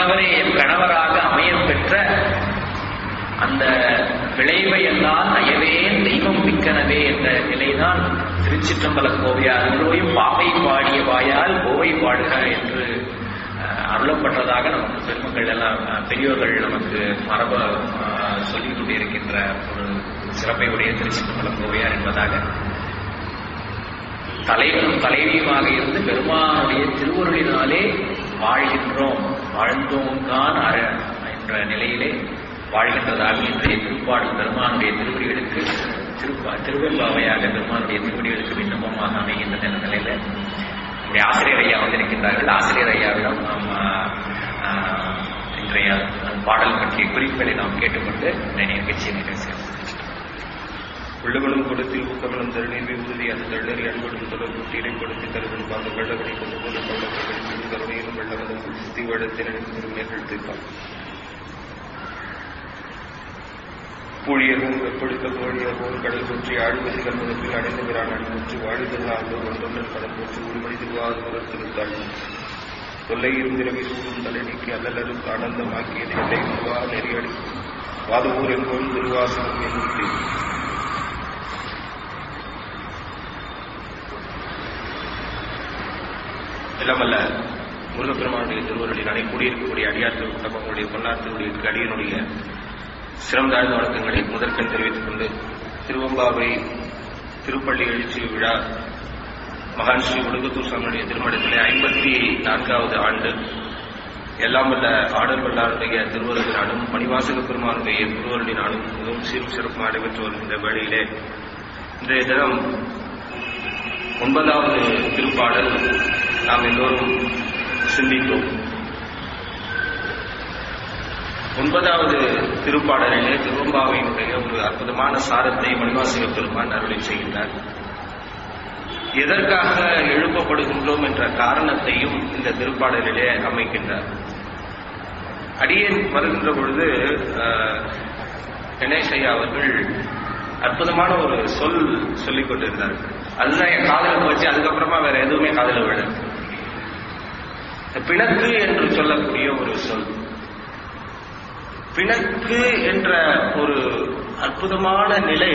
கணவரே என் கணவராக அமையப் பெற்ற அந்த விளைவை எல்லாம் நயவேன் தெய்வம் மிக்கனவே என்ற நிலைதான் திருச்சிற்றம்பல கோவையார் முழுவையும் பாவை பாடிய வாயால் கோவை பாடுக என்று அஹ், அருளப்பட்டதாக நமக்கு பெருமக்கள் எல்லாம் அஹ், பெரியோர்கள் நமக்கு மரப அஹ், சொல்லிக் கொண்டிருக்கின்ற ஒரு சிறப்பை உடைய திருச்சிற்றம்பல கோவையார் என்பதாக தலைவனும் தலைவியுமாக இருந்து பெருமானுடைய திருவருளினாலே வாழ்கின்றோம் வாழ்ந்தோம் தான் அற என்ற நிலையிலே வாழ்கின்றதாக இன்றைய திருப்பாடல் பெருமானுடைய திருவடிகளுக்கு திருப்பா திருவெம்பாவையாக பெருமானுடைய திருவடிகளுக்கு விண்ணப்பமாக அமைகின்றது என்ற நிலையில நம்முடைய ஆசிரியர் ஐயா வந்திருக்கின்றார்கள் ஆசிரியர் ஐயாவிடம் நாம் ஆஹ், ஆஹ், இன்றைய பாடல் பற்றிய குறிப்புகளை நாம் கேட்டுக்கொண்டு இந்த நிகழ்ச்சியை நிறைவு செய்வோம் உள்ளவனும் கொடுத்தில் ஊக்கமனம் தருணீர்வை உறுதி அந்த தள்ளறி அன்படும் தொடர்பு இறை கொடுத்து தருவன் பாந்த வெள்ளவனை கொண்டு போது கள்ளவர்களின் கருணையிலும் வெள்ளவனும் சித்தி வேடத்தில் நிகழ்ந்து நிகழ்த்திப்பான் பூழியரும் வெப்படுத்த கோழியரும் கடல் போற்றி ஆழ்வசி கல்முகத்தில் அடைந்துகிறான் அன்புற்று வாழிதல் ஆண்டு ஒன்றொன்றன் கடன் போற்று உள்மணி திருவாது முதற்திருத்தாள் தொல்லை இருந்திரவி சூடும் தலை நீக்கி அல்லலரும் ஆனந்தமாக்கியது எல்லை உருவா நெறியடி வாதவூர் என்போம் திருவாசகம் என்று எல்லாமல்ல முருகப்பெருமானுடைய திருவருளினாலே கூடியிருக்கக்கூடிய அடியார்கள் குட்டப்பங்களுடைய பொன்னாத்தினுடைய அடியனுடைய சிரம் தாழ்ந்த வணக்கங்களை முதற்கண் தெரிவித்துக் கொண்டு திருவம்பாவை திருப்பள்ளி எழுச்சி விழா மகான் ஸ்ரீ உடுகத்தூர் சாமியுடைய திருமணத்திலே ஐம்பத்தி நான்காவது ஆண்டு எல்லாம் வல்ல ஆடல் வல்லாருடைய திருவருளினாலும் மணிவாசக பெருமானுடைய திருவருளினாலும் மிகவும் சீரும் சிறப்பும் நடைபெற்று வருகின்ற வேளையிலே இன்றைய தினம் ஒன்பதாவது திருப்பாடல் நாம் எல்லோரும் சிந்தித்தோம் ஒன்பதாவது திருப்பாடலிலே திருவம்பாவையினுடைய ஒரு அற்புதமான சாரத்தை மணிவாசக பெருமான் அருளை செய்கின்றார் எதற்காக எழுப்பப்படுகின்றோம் என்ற காரணத்தையும் இந்த திருப்பாடலிலே அமைக்கின்றார் அடியேன் வருகின்ற பொழுது அஹ், கணேஷ் ஐயா அவர்கள் அற்புதமான ஒரு சொல் சொல்லிக் கொண்டிருந்தார்கள் அதுதான் என் காதல போச்சு அதுக்கப்புறமா வேற எதுவுமே காதல விட பிணக்கு என்று சொல்லக்கூடிய ஒரு சொல் பிணக்கு என்ற ஒரு அற்புதமான நிலை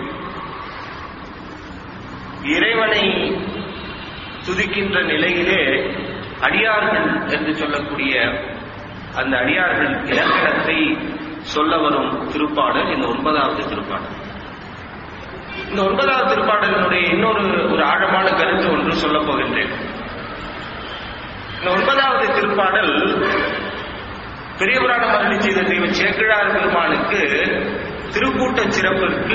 இறைவனை துதிக்கின்ற நிலையிலே அடியார்கள் என்று சொல்லக்கூடிய அந்த அடியார்கள் இலக்கணத்தை சொல்ல வரும் திருப்பாடல் இந்த ஒன்பதாவது திருப்பாடல் இந்த ஒன்பதாவது திருப்பாடலினுடைய இன்னொரு ஒரு ஆழமான கருத்து ஒன்று சொல்லப் போகின்றேன் இந்த ஒன்பதாவது திருப்பாடல் பெரிய புராணம் அருளி செய்த தெய்வ சேக்கிழார் பெருமானுக்கு திருக்கூட்ட சிறப்பிற்கு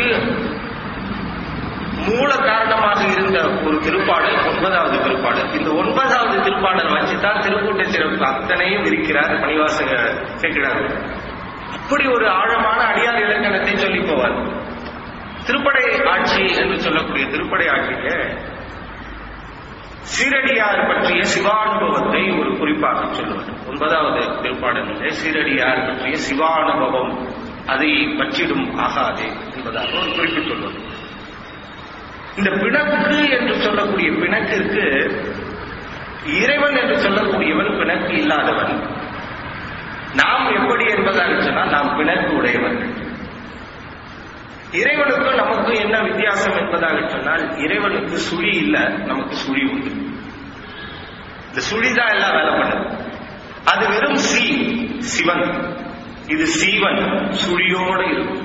மூல காரணமாக இருந்த ஒரு திருப்பாடல் ஒன்பதாவது திருப்பாடல் இந்த ஒன்பதாவது திருப்பாடல் வச்சுதான் திருக்கூட்ட சிறப்பு அத்தனையும் இருக்கிறார் மணிவாசக சேக்கிழார் அப்படி ஒரு ஆழமான அடியார் இலக்கணத்தை சொல்லி போவார் திருப்படை ஆட்சி என்று சொல்லக்கூடிய திருப்படை ஆட்சியில சீரடியார் பற்றிய சிவானுபவத்தை ஒரு குறிப்பாக சொல்லுவார் ஒன்பதாவது திருப்பாடலிலே சீரடியார் பற்றிய சிவானுபவம் அதை பற்றிடும் ஆகாது என்பதாக ஒரு குறிப்பு சொல்வது இந்த பிணக்கு என்று சொல்லக்கூடிய பிணக்கிற்கு இறைவன் என்று சொல்லக்கூடியவன் பிணக்கு இல்லாதவன் நாம் எப்படி என்பதாக சொன்னால் நாம் பிணக்கு உடையவர்கள் இறைவனுக்கும் நமக்கு என்ன வித்தியாசம் என்பதாக சொன்னால் இறைவனுக்கு சுழி இல்ல நமக்கு சுழி உண்டு இந்த சுழி தான் எல்லாம் வேலை பண்ணுது அது வெறும் சி சிவன் இது சீவன் சுழியோடு இருக்கும்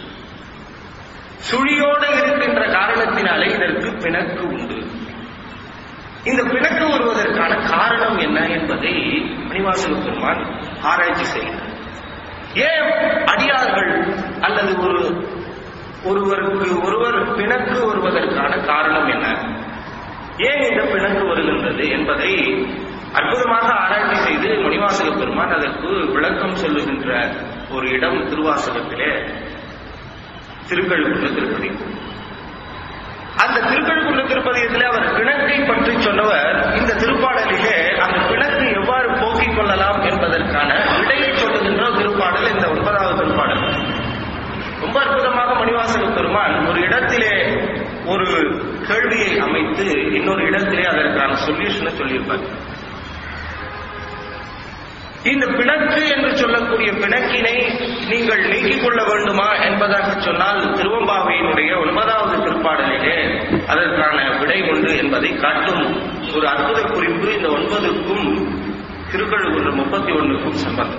சுழியோடு இருக்கின்ற காரணத்தினாலே இதற்கு பிணக்கு உண்டு இந்த பிணக்கு வருவதற்கான காரணம் என்ன என்பதை மணிவாசக பெருமான் ஆராய்ச்சி செய்கிறார் ஏன் அடியார்கள் அல்லது ஒரு ஒருவருக்கு ஒருவர் பிணக்கு வருவதற்கான காரணம் என்ன ஏன் இந்த பிணக்கு வருகின்றது என்பதை அற்புதமாக ஆராய்ச்சி செய்து மணிவாசக பெருமான் அதற்கு விளக்கம் சொல்லுகின்ற ஒரு இடம் திருவாசகத்திலே திருக்கழுக்குள்ள திருப்பதி அந்த திருக்கழுக்குள்ள திருப்பதியத்திலே அவர் பிணக்கை பற்றி சொன்னவர் இந்த திருப்பாடலிலே அந்த பிணக்கு எவ்வாறு போக்கிக் கொள்ளலாம் என்பதற்கான விடையை சொல்லுகின்ற திருப்பாடல் இந்த ஒன்பதாவது திருப்பாடல் ரொம்ப அற்புதமாக மணிவாசக பெருமான் ஒரு இடத்திலே ஒரு கேள்வியை அமைத்து இன்னொரு இடத்திலே அதற்கான சொல்யூஷனை சொல்லியிருப்பார் இந்த பிணக்கு என்று சொல்லக்கூடிய பிணக்கினை நீங்கள் நீக்கிக் கொள்ள வேண்டுமா என்பதாக சொன்னால் திருவம்பாவையினுடைய ஒன்பதாவது திருப்பாடலிலே அதற்கான விடை உண்டு என்பதை காட்டும் ஒரு அற்புத குறிப்பு இந்த ஒன்பதுக்கும் திருக்கழுகுன்ற முப்பத்தி ஒன்றுக்கும் சம்பந்தம்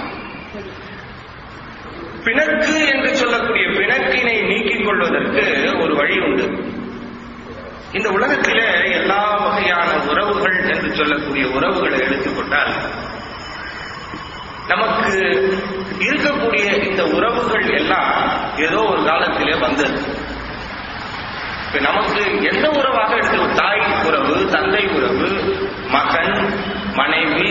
பிணக்கு என்று சொல்லக்கூடிய பிணக்கினை நீக்கிக் கொள்வதற்கு ஒரு வழி உண்டு இந்த உலகத்திலே எல்லா வகையான உறவுகள் என்று சொல்லக்கூடிய உறவுகளை எடுத்துக்கொண்டால் நமக்கு இருக்கக்கூடிய இந்த உறவுகள் எல்லாம் ஏதோ ஒரு காலத்திலே வந்தது இப்ப நமக்கு எந்த உறவாக எடுத்து தாய் உறவு தந்தை உறவு மகன் மனைவி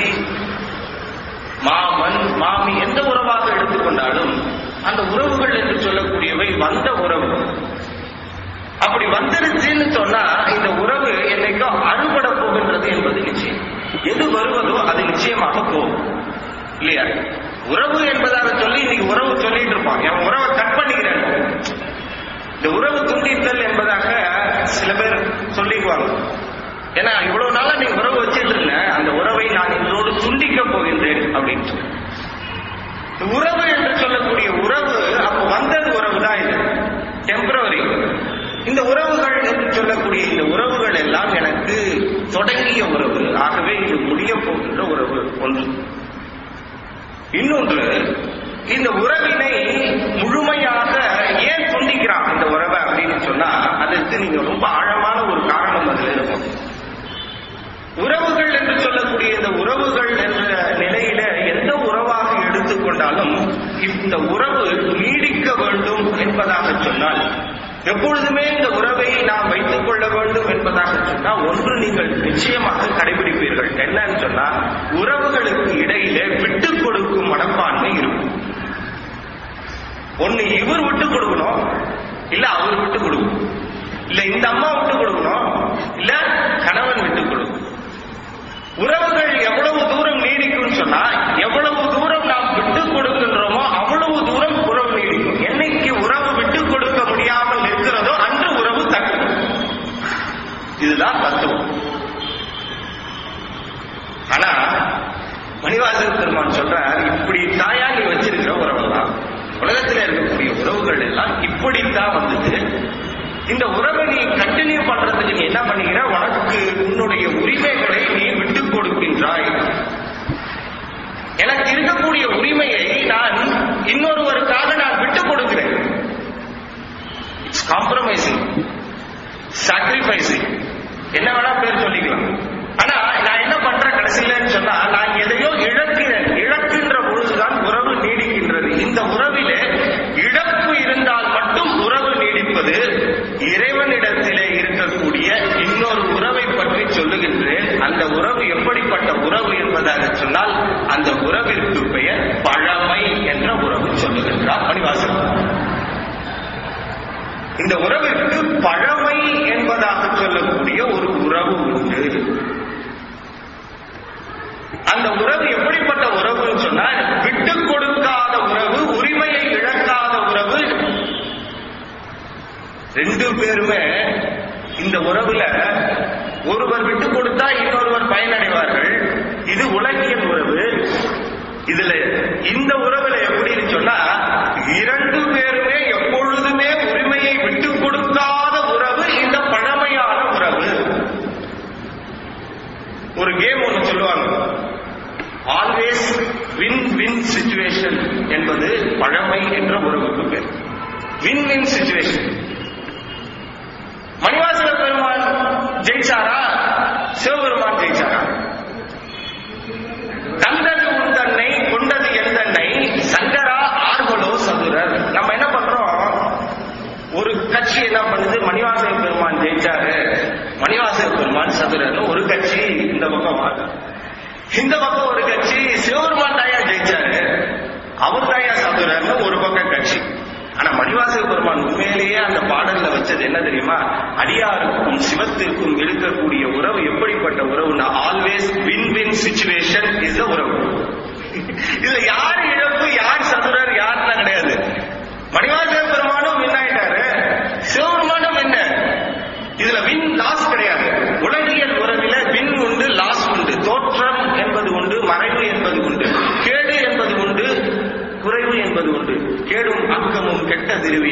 மாமன் மாமி எந்த உறவாக எடுத்துக்கொண்டாலும் அந்த உறவுகள் என்று சொல்லக்கூடியவை வந்த உறவு அப்படி வந்துருச்சுன்னு சொன்னா இந்த உறவு என்னைக்கோ அறுபட போகின்றது என்பது நிச்சயம் எது வருவதோ அது நிச்சயமாக போகும் இல்லையா உறவு என்பதாக சொல்லி இன்னைக்கு உறவு சொல்லிட்டு இருப்பான் என் உறவை கட் பண்ணிக்கிறேன் இந்த உறவு துண்டித்தல் என்பதாக சில பேர் சொல்லிக்குவாங்க ஏன்னா இவ்வளவு நாளா நீ உறவு வச்சிட்டு இருந்த அந்த உறவை நான் இதோடு துண்டிக்க போகின்றேன் அப்படின்ட்டு இந்த உறவு என்று சொல்லக்கூடிய உறவு அப்ப வந்தது உறவு தான் இது டெம்பரவரி இந்த உறவுகள் என்று சொல்லக்கூடிய இந்த உறவுகள் எல்லாம் எனக்கு தொடங்கிய உறவு ஆகவே இது முடிய போகின்ற உறவு ஒன்று இன்னொன்று இந்த உறவினை முழுமையாக ஏன் துண்டிக்கிறான் இந்த உறவை அப்படின்னு சொன்னா அதற்கு நீங்க ரொம்ப ஆழமான ஒரு காரணம் அதுல இருக்கும் உறவுகள் என்று சொல்லக்கூடிய இந்த உறவுகள் என்ற நிலையில எந்த உறவாக எடுத்துக்கொண்டாலும் இந்த உறவு நீடிக்க வேண்டும் என்பதாக சொன்னால் எப்பொழுதுமே இந்த உறவை நாம் வைத்துக் கொள்ள வேண்டும் என்பதாக சொன்னால் ஒன்று நீங்கள் நிச்சயமாக கடைபிடிப்பீர்கள் என்னன்னு சொன்னா உறவுகளுக்கு இடையிலே விட்டுக் கொடுக்கும் மனப்பான்மை இருக்கும் ஒண்ணு இவர் விட்டு கொடுக்கணும் இல்ல அவர் விட்டு கொடுக்கணும் இல்ல இந்த அம்மா விட்டு கொடுக்கணும் இல்ல கணவன் விட்டு கொடுக்கணும் உறவுகள் எவ்வளவு தூரம் நீடிக்கும் சொன்னா எவ்வளவு தூரம் நாம் விட்டு கொடுக்கின்றோமோ அவ்வளவு தூரம் உறவு நீடிக்கும் என்னைக்கு உறவு விட்டு கொடுக்க முடியாமல் இருக்கிறதோ அன்று உறவு தக்கும் இதுதான் தத்துவம் ஆனா மணிவாசன் பெருமான் சொல்றார் இப்படி தாயா நீ வச்சிருக்கிற உறவுதான் உலகத்தில் இருக்கக்கூடிய உறவுகள் எல்லாம் இப்படித்தான் வந்தது இந்த உறவை நீ கண்டினியூ பண்றதுக்கு நீ என்ன பண்ணிக்கிற உனக்கு உன்னுடைய உரிமைகளை நீ விட்டுக் கொடுக்கின்றாய் எனக்கு இருக்கக்கூடிய உரிமையை நான் இன்னொருவருக்காக நான் விட்டுக் கொடுக்கிறேன் இட்ஸ் காம்ப்ரமைசிங் சாக்ரிஃபைசிங் என்ன வேணா பேர் சொல்லிக்கலாம் ஆனா நான் என்ன பண்றேன் கடைசியிலன்னு சொன்னா நான் எதையோ இழக்கிறேன் இழக்கின்ற பொழுதுதான் உறவு நீடிக்கின்றது இந்த உறவிலே இழப்பு இருந்தால் மட்டும் உறவு நீடிப்பது இறைவனிடத்திலே இருக்கக்கூடிய இன்னொரு உறவை பற்றி சொல்லுகின்றேன் அந்த உறவு எப்படிப்பட்ட உறவு என்பதாக சொன்னால் அந்த உறவிற்கு பெயர் பழமை என்ற உறவு சொல்லுகின்றார் மணிவாசன் இந்த உறவிற்கு பழமை என்பதாக சொல்லக்கூடிய ஒரு உறவு உண்டு அந்த உறவு எப்படிப்பட்ட உறவுன்னு சொன்னா விட்டு கொடுக்காத உறவு உரிமையை இழக்காத உறவு ரெண்டு பேருமே இந்த உறவுல ஒருவர் விட்டு கொடுத்தா இன்னொருவர் பயனடைவார்கள் இது உலகியல் உறவு இதுல இந்த உறவுல எப்படின்னு சொன்னா இரண்டு பேருமே எப்பொழுதுமே உரிமையை விட்டு கொடுக்காத உறவு இந்த பழமையான உறவு ஒரு கேம் ஒன்று சொல்லுவாங்க ஆல்வேஸ் வின் வின் சுச்சுவேஷன் என்பது பழமை என்ற உறவுக்கு பேர் வின் வின் சுச்சுவேஷன் மணிவாசல பெருமான் ஜெயிச்சாரா சிவபெருமான் ஜெயிச்சாரா தந்தது உந்தன்னை கொண்டது எந்தன்னை சங்கரா ஆர்வலோ சதுரர் நம்ம என்ன பண்றோம் ஒரு கட்சி என்ன பண்ணுது மணிவாசக பெருமான் ஜெயிச்சாரு மணிவாசக பெருமான் சதுரர்னு ஒரு கட்சி இந்த பக்கம் வாங்க இந்த பக்கம் ஒரு கட்சி சிவபெருமான் தாயா ஜெயிச்சாரு அவர் தாயா சதுரர்னு ஒரு பக்கம் கட்சி ஆனா மணிவாசக பெருமான் உண்மையிலேயே அந்த பாடல்ல வச்சது என்ன தெரியுமா அடியாருக்கும் சிவத்திற்கும் இருக்கக்கூடிய உறவு எப்படிப்பட்ட உறவுனா always win win situation is உறவு இதுல யார் இழப்பு யார் சதுரர் யாருலாம் கிடையாது மணிவாசக பெருமானும் வின் ஆயிட்டாரு சிவபெருமானும் என்ன இதுல வின் லாஸ் கிடையாது உலகியல் உறவில வின் உண்டு லாஸ் உண்டு தோற்றம் என்பது உண்டு மறைவு என்பது உண்டு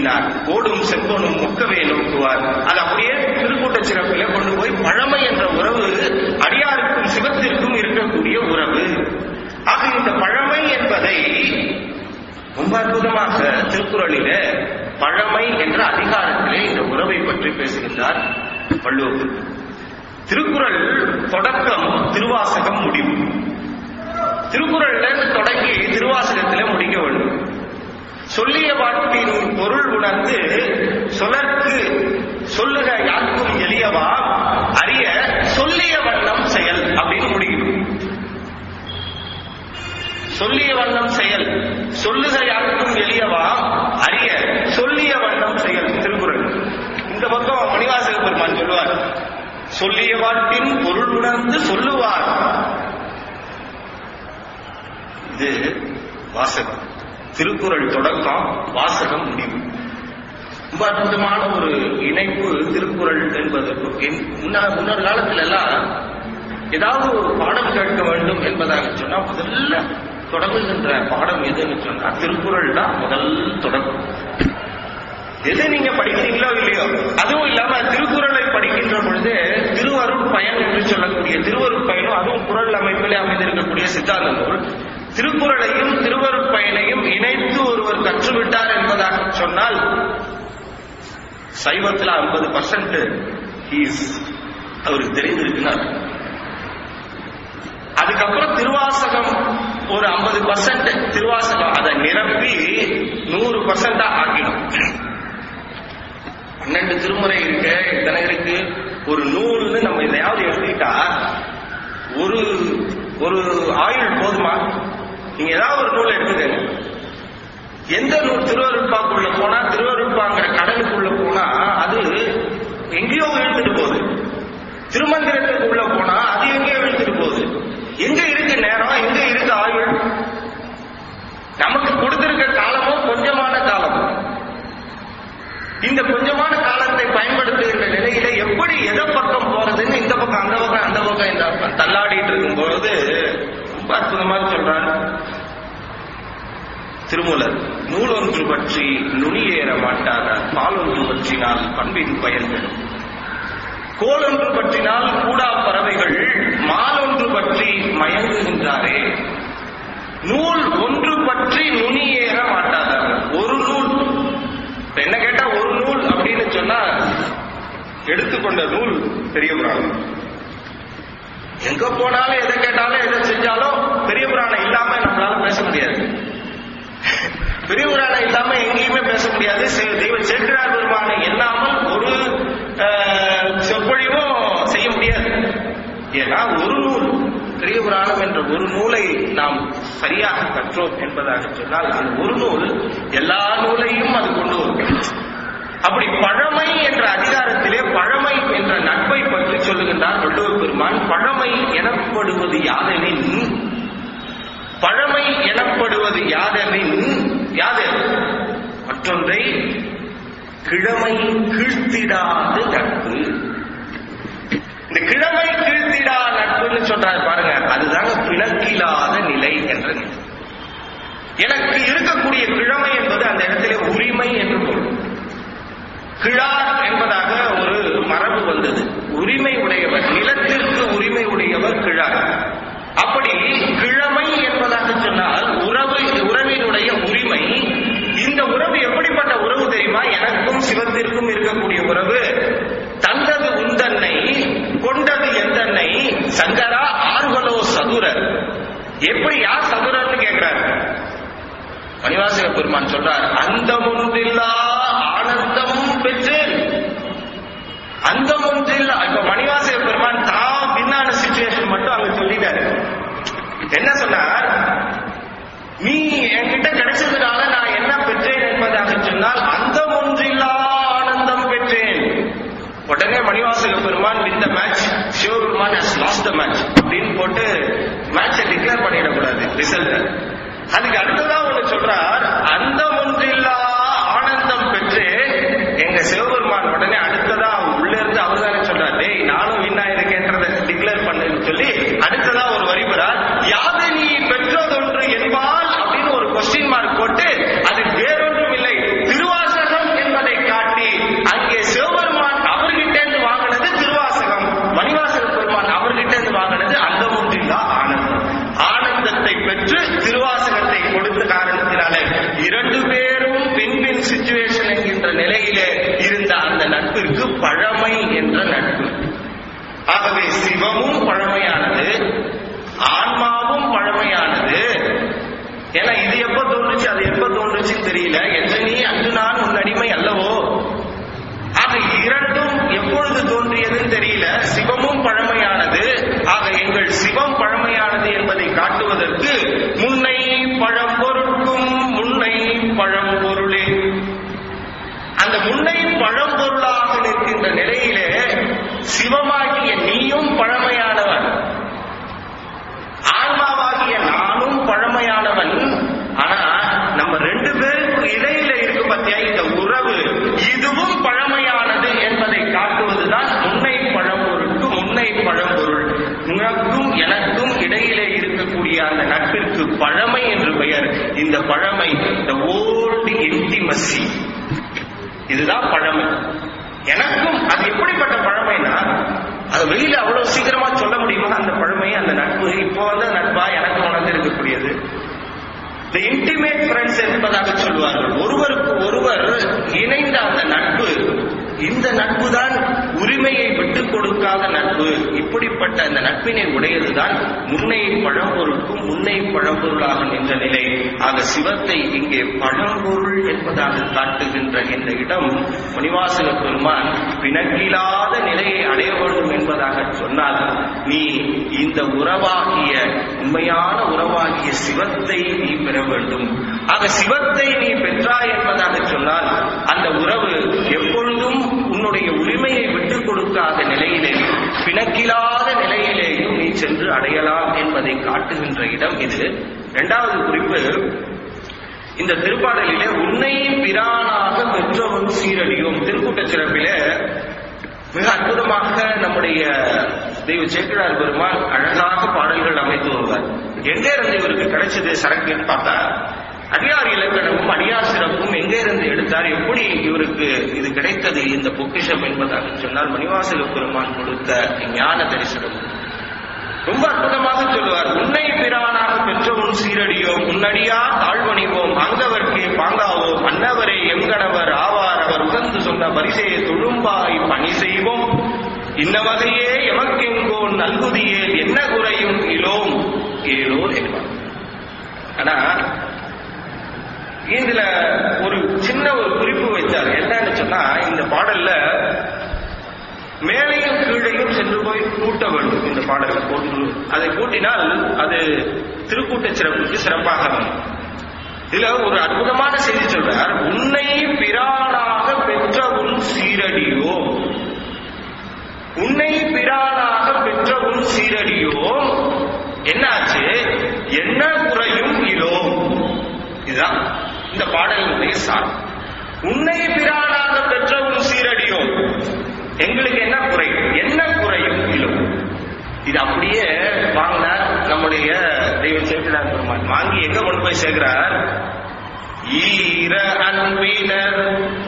விரும்பினார் ஓடும் செம்பொனும் ஒக்கவே நோக்குவார் அது அப்படியே திருக்கூட்ட சிறப்பிலே கொண்டு போய் பழமை என்ற உறவு அடியாருக்கும் சிவத்திற்கும் இருக்கக்கூடிய உறவு ஆக இந்த பழமை என்பதை ரொம்ப அற்புதமாக திருக்குறளிலே பழமை என்ற அதிகாரத்திலே இந்த உறவை பற்றி பேசுகின்றார் வள்ளுவர் திருக்குறள் தொடக்கம் திருவாசகம் முடிவு திருக்குறள்ல இருந்து தொடங்கி திருவாசகத்திலே முடிக்க வேண்டும் சொல்லிய வாட்டின் பொருள் உணர்ந்து சொலற்கு சொல்லுக யாருக்கும் எளியவா அறிய சொல்லிய வண்ணம் செயல் அப்படின்னு முடியும் சொல்லிய வண்ணம் செயல் சொல்லுக யாருக்கும் எளியவா அறிய சொல்லிய வண்ணம் செயல் திருக்குறள் இந்த பக்கம் மணிவாசக பெருமான் சொல்லுவார் சொல்லிய வாட்டின் பொருள் உணர்ந்து சொல்லுவார் இது வாசகம் திருக்குறள் தொடக்கம் வாசகம் முடிவு ரொம்ப அற்புதமான ஒரு இணைப்பு திருக்குறள் என்பது என் முன்ன- முன்னொரு காலத்துல எல்லாம் ஏதாவது ஒரு பாடம் கேட்க வேண்டும் என்பதாக சொன்னா முதல்ல தொடங்குகின்ற பாடம் எதுன்னு சொன்னா திருக்குறள் தான் முதல் தொடக்கம் எது நீங்க படிக்கிறீங்களோ இல்லையோ அதுவும் இல்லாம திருக்குறளை படிக்கின்ற பொழுது திருவருட் பயன் என்று சொல்லக்கூடிய திருவருட் பயனும் அதுவும் குரல் அமைப்பிலே அமைந்திருக்கக்கூடிய சித்தாந்த நூல் திருக்குறளையும் திருவருட் பயனையும் இணைத்து ஒருவர் கற்றுவிட்டார் என்பதாக சொன்னால் சைவத்துல ஐம்பது பர்சன்ட் அவருக்கு தெரிந்திருக்குன்னு அர்த்தம். அதுக்கப்புறம் திருவாசகம் ஒரு ஐம்பது பர்சன்ட் திருவாசகம் அதை நிரப்பி நூறு பர்சன்டா ஆக்கிடும் பன்னெண்டு திருமுறை இருக்கு இத்தனை இருக்கு ஒரு நூல்னு நம்ம எதையாவது எழுதிட்டா ஒரு ஒரு ஆயுள் போதுமா நீங்க ஏதாவது ஒரு நூல் எடுத்துக்கங்க எந்த நூல் திருவருட்பாக்குள்ள போனா திருவருட்பாங்கிற கடலுக்குள்ள போனா அது எங்கேயோ இழுத்துட்டு போகுது திருமந்திரத்துக்குள்ள போனா அது எங்கேயோ இழுத்துட்டு போகுது எங்க இருக்கு நேரம் எங்க இருக்கு ஆயுள் நமக்கு கொடுத்திருக்க காலமும் கொஞ்சமான காலம் இந்த கொஞ்சமான காலத்தை பயன்படுத்துகின்ற நிலையில எப்படி எதை பக்கம் போறதுன்னு இந்த பக்கம் அந்த பக்கம் அந்த பக்கம் இந்த பக்கம் தள்ளாடிட்டு இருக்கும்போது ரொம்ப அற்புதமா சொல்றாரு திருமூலர் நூல் ஒன்று பற்றி நுனியேற மாட்டாத பால் ஒன்று பற்றினால் பண்பின் பயன் பெறும் கோல் ஒன்று பற்றினால் கூடா பறவைகள் மால் ஒன்று பற்றி மயங்குகின்றாரே நூல் ஒன்று பற்றி நுனியேற மாட்டாதார்கள் ஒரு நூல் இப்ப என்ன கேட்டா ஒரு நூல் அப்படின்னு சொன்னா எடுத்துக்கொண்ட நூல் பெரிய புராணம் எங்க போனாலும் எதை கேட்டாலும் எதை செஞ்சாலும் பெரிய புராணம் இல்லாம நம்மளால பேச முடியாது பெரிய புராணம் இல்லாம எங்கேயுமே பேச முடியாது சே- தெய்வ சேக்கிரார் பெருமானை இல்லாமல் ஒரு அஹ், சொற்பொழிவும் செய்ய முடியாது ஏன்னா ஒரு நூல் பெரிய புராணம் என்ற ஒரு நூலை நாம் சரியாக கற்றோம் என்பதாக சொன்னால் அந்த ஒரு நூல் எல்லா நூலையும் அது கொண்டு வரும் அப்படி பழமை என்ற அதிகாரத்திலே பழமை என்ற நட்பை பற்றி சொல்லுகின்றார் வள்ளுவர் பெருமான் பழமை எனப்படுவது யாதெனின் பழமை எனப்படுவது யாதெனின் யாது மற்றொன்றை கிழமை கீழ்த்திடாது நட்பு இந்த கிழமை கீழ்த்திடா நட்புன்னு சொல்றாரு பாருங்க அதுதாங்க பிணக்கில்லாத நிலை என்ற நிலை எனக்கு இருக்கக்கூடிய கிழமை என்பது அந்த இடத்திலே உரிமை என்று பொருள் கிழார் என்பதாக ஒரு மரபு வந்தது உரிமை உடையவர் நிலத்திற்கு உரிமை உடையவர் கிழார் அப்படி கிழமை என்பதாக சொன்னால் உறவு உறவினுடைய உரிமை இந்த உறவு எப்படிப்பட்ட உறவு தெரியுமா எனக்கும் சிவத்திற்கும் இருக்கக்கூடிய உறவு தந்தது உந்தன்னை கொண்டது எந்தன்னை சங்கரா ஆர்வலோ சதுரர் எப்படி யார் சதுரர்னு கேட்கிறார் மணிவாசக பெருமான் சொல்றார் அந்தம் ஒன்றில்லா ஆனந்தம் பெற்றேன் அந்தம் ஒன்றில்லா இப்ப மணிவாசக பெருமான் தான் பின்னான சுச்சுவேஷன் மட்டும் அங்க சொல்லிட்டாரு என்ன சொன்னார் நீ என்கிட்ட கிடைச்சதுனால நான் என்ன பெற்றேன் என்பதாக சொன்னால் அந்தம் ஒன்றில்லா ஆனந்தம் பெற்றேன் உடனே மணிவாசக பெருமான் இந்த match Sivaperuman has lost the match அப்படின்னு போட்டு மேட்சை டிக்ளேர் பண்ணிடக்கூடாது ரிசல்ட் அதுக்கு அடுத்ததா ஒண்ணு சொல்றார் அந்த ஒன்றில்லா ஆனந்தம் பெற்று எங்க சிவபெருமான் உடனே அடுத்ததா உள்ள இருந்து அவர் தானே சொல்றார் டேய் நானும் வின்னா இருக்கேன்றதை டிக்ளேர் பண்ணுன்னு சொல்லி அடுத்ததா ஒரு வரி பெறார் யாது நீ பெற்றதொன்று என்பால் அப்படின்னு ஒரு கொஸ்டின் மார்க் போட்டு அது வேறொன்றும் இல்லை திருவாசகம் இரண்டு பேரும் பின் பின் சுச்சுவேஷன் என்கின்ற நிலையிலே இருந்த அந்த நட்பிற்கு பழமை என்ற நட்பு ஆகவே சிவமும் பழமையானது ஆன்மாவும் பழமையானது ஏன்னா இது எப்ப தோன்றுச்சு அது எப்ப தோன்றுச்சுன்னு தெரியல எத்தனி அன்று நான் உன் அடிமை அல்லவோ ஆக இரண்டும் எப்பொழுது தோன்றியதுன்னு தெரியல சிவமும் பழமையானது ஆக எங்கள் சிவம் பழமையானது என்பதை காட்டுவதற்கு முன்னை பழம்பொருட்கும் முன்னை பழம்பொருளே அந்த முன்னை பழம்பொருளாக நிற்கின்ற நிலையிலே சிவமாகிய நீயும் பழமையானவன் ஆன்மாவாகிய நானும் பழமையானவன் ஆனா நம்ம ரெண்டு பேருக்கு இடையில இருக்கு பத்தியா இந்த உறவு இதுவும் பழமையானது என்பதை காட்டுவதுதான் முன்னை பழம்பொருளுக்கு முன்னை பழம்பொருள் உனக்கும் எனக்கும் இடையிலே இருக்கக்கூடிய அந்த நட்பிற்கு பழமை என்று பெயர் இந்த பழமை இந்த ஓல்டு இன்டிமசி இதுதான் பழமை எனக்கும் அது எப்படிப்பட்ட பழமைனா அது வெளியில அவ்வளவு சீக்கிரமா சொல்ல முடியுமா அந்த பழமை அந்த நட்பு இப்போ வந்து நட்பா எனக்கு உணர்ந்து இருக்கக்கூடியது இந்த இன்டிமேட் ஃப்ரெண்ட்ஸ் என்பதாக சொல்வார்கள் ஒருவருக்கு ஒருவர் இணைந்த அந்த நட்பு இந்த நட்பு தான் உரிமையை விட்டுக் கொடுக்காத நட்பு இப்படிப்பட்ட அந்த நட்பினை உடையதுதான் முன்னை பழம்பொருளுக்கும் முன்னை பழம்பொருளாக நின்ற நிலை ஆக சிவத்தை இங்கே பழம்பொருள் என்பதாக காட்டுகின்ற இந்த இடம் மணிவாசக பெருமான் பிணக்கில்லாத நிலையை அடைய வேண்டும் என்பதாக சொன்னால் நீ இந்த உறவாகிய உண்மையான உறவாகிய சிவத்தை நீ பெற வேண்டும் ஆக சிவத்தை நீ பெற்றாய் என்பதாக சொன்னால் அந்த உறவு எப்பொழுதும் உன்னுடைய உரிமையை விட்டுக் கொடுக்காத நிலையிலே பிணக்கில்லாத நிலையிலேயும் நீ சென்று அடையலாம் என்பதை காட்டுகின்ற இடம் இது இரண்டாவது குறிப்பு இந்த திருப்பாடலிலே உன்னை பிரானாக பெற்றவன் சீரடியும் திருக்கூட்ட சிறப்பிலே மிக அற்புதமாக நம்முடைய தெய்வ சேக்கிழார் பெருமான் அழகாக பாடல்கள் அமைத்து வருவார் எங்கே இருந்து இவருக்கு கிடைச்சது சரக்குன்னு பார்த்தா அடியார் இலக்கணமும் அடியார் சிறப்பும் எங்கே இருந்து எடுத்தார் எப்படி இவருக்கு இது கிடைத்தது இந்த பொக்கிஷம் என்பதாக சொன்னால் மணிவாசக பெருமான் கொடுத்த ஞான தரிசனம் ரொம்ப அற்புதமாக சொல்லுவார் உன்னை பிரானாக பெற்ற உன் சீரடியோ முன்னடியா தாழ்வணிவோம் அங்கவர்க்கே பாங்காவோம் அன்னவரே எங்கடவர் ஆவார் அவர் உகந்து சொன்ன பரிசையை தொழும்பாய் பணி செய்வோம் இன்ன வகையே எமக்கெங்கோ நல்குதியே என்ன குறையும் இலோம் ஏலோ என்பார் ஆனா இதுல ஒரு சின்ன ஒரு குறிப்பு வைத்தார் என்னன்னு சொன்னா இந்த பாடல்ல மேலையும் கீழையும் சென்று போய் கூட்ட வேண்டும் இந்த பாடலை போட்டு அதை கூட்டினால் அது திருக்கூட்ட சிறப்புக்கு சிறப்பாக அமையும் இதுல ஒரு அற்புதமான செய்தி சொல்றார் உன்னை பிரானாக பெற்ற உன் சீரடியோ உன்னை பிரானாக பெற்ற உன் சீரடியோ என்னாச்சு என்ன குறையும் இலோ இதுதான் இந்த பாடலினுடைய சார் உன்னை பிரானாக பெற்ற உன் சீரடியோ எங்களுக்கு என்ன குறை என்ன குறையும் இலோ இது அப்படியே வாங்கினார் நம்முடைய தெய்வம் சேர்க்கிறார் பெருமான் வாங்கி எங்க கொண்டு போய் சேர்க்கிறார் ஈர அன்பினர்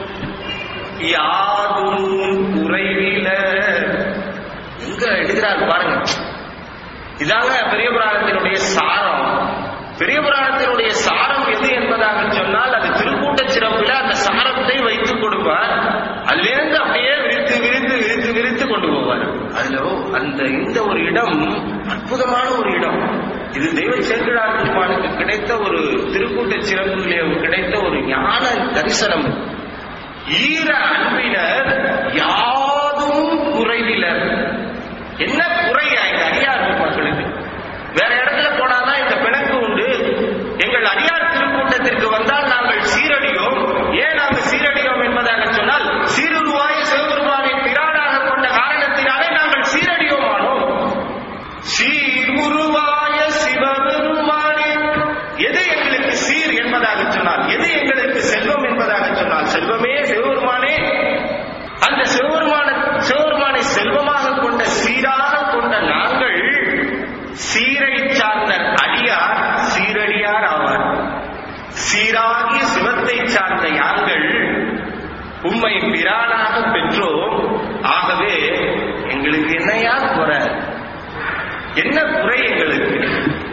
யாதும் குறைவில எங்க எடுக்கிறார் பாருங்க இதாங்க பெரிய புராணத்தினுடைய சாரம் பெரிய புராணத்தினுடைய சாரம் எது என்பதாக சொன்னால் அது திருக்கூட்ட சிறப்பில் அந்த சாரத்தை வைத்துக் கொடுப்பார் அதிலிருந்து அப்படியே விரித்து விரித்து விரித்து விரித்து கொண்டு போவார் அதுல அந்த இந்த ஒரு இடம் அற்புதமான ஒரு இடம் இது தெய்வ சேக்கிழார் பெருமானுக்கு கிடைத்த ஒரு திருக்கூட்ட சிறப்பிலே கிடைத்த ஒரு ஞான தரிசனம் ஈர அன்பினர் யாதும் குறைவிலர் என்ன குறையா இந்த அடியார் மக்களுக்கு வேற இடத்துல போனாதான் இந்த பிணக்கு உண்டு எங்கள் அடியார் திருக்கூட்டத்திற்கு வந்தால் நாங்கள் சீரடியோம் ஏன் நாங்கள் சீரடியோம் என்பதாக சொன்னால் சீருருவாய சிவபெருமானை பிரானாக கொண்ட காரணத்தினாலே நாங்கள் சீரடியோம் ஆனோம் சீர்குருவாய சிவபெருமானே எது எங்களுக்கு சீர் என்பதாக சொன்னால் எது எங்களுக்கு செல்வம் என்பதாக சொன்னால் செல்வமே சிவபெருமானே அந்த சிவபெருமான சிவபெருமானை செல்வமாக கொண்ட சீராக கொண்ட நாங்கள் சீரை சார்ந்த அடியார் சீரடியார் ஆவார் சீராகிய சிவத்தை சார்ந்த யாங்கள் உம்மை பிரானாக பெற்றோம் ஆகவே எங்களுக்கு என்னையா குறை என்ன குறை எங்களுக்கு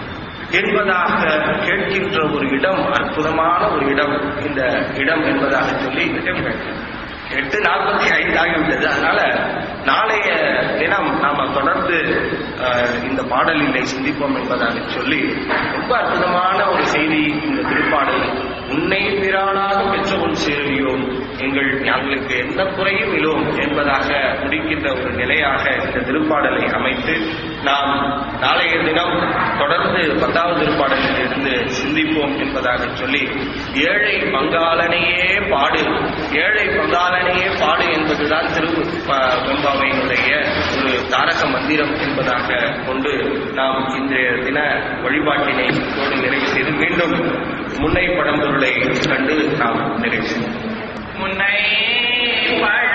என்பதாக கேட்கின்ற ஒரு இடம் அற்புதமான ஒரு இடம் இந்த இடம் என்பதாக சொல்லி எட்டு நாற்பத்தி ஐந்து ஆகிவிட்டது அதனால நாளைய தினம் நாம தொடர்ந்து அஹ், இந்த பாடலினை சிந்திப்போம் என்பதாக சொல்லி ரொம்ப அற்புதமான ஒரு செய்தி இந்த திருப்பாடல் உன்னை பிரானாக பெற்றவன் சேருவியோம் எங்கள் எங்களுக்கு எந்த குறையும் இலோம் என்பதாக முடிக்கின்ற ஒரு நிலையாக இந்த திருப்பாடலை அமைத்து நாம் நாளைய தினம் தொடர்ந்து பத்தாவது திருப்பாடலில் இருந்து சிந்திப்போம் என்பதாக சொல்லி ஏழை பங்காளனையே பாடு ஏழை பங்காளனையே பாடு என்பதுதான் திரு ப- வெம்பாவையினுடைய ஒரு தாரக மந்திரம் என்பதாக கொண்டு நாம் இன்றைய தின வழிபாட்டினை இதோடு நிறைவு செய்து மீண்டும் முன்னை படம்பொருளை கண்டு நாம் நிறைவு செய்வோம் முன்னை பழ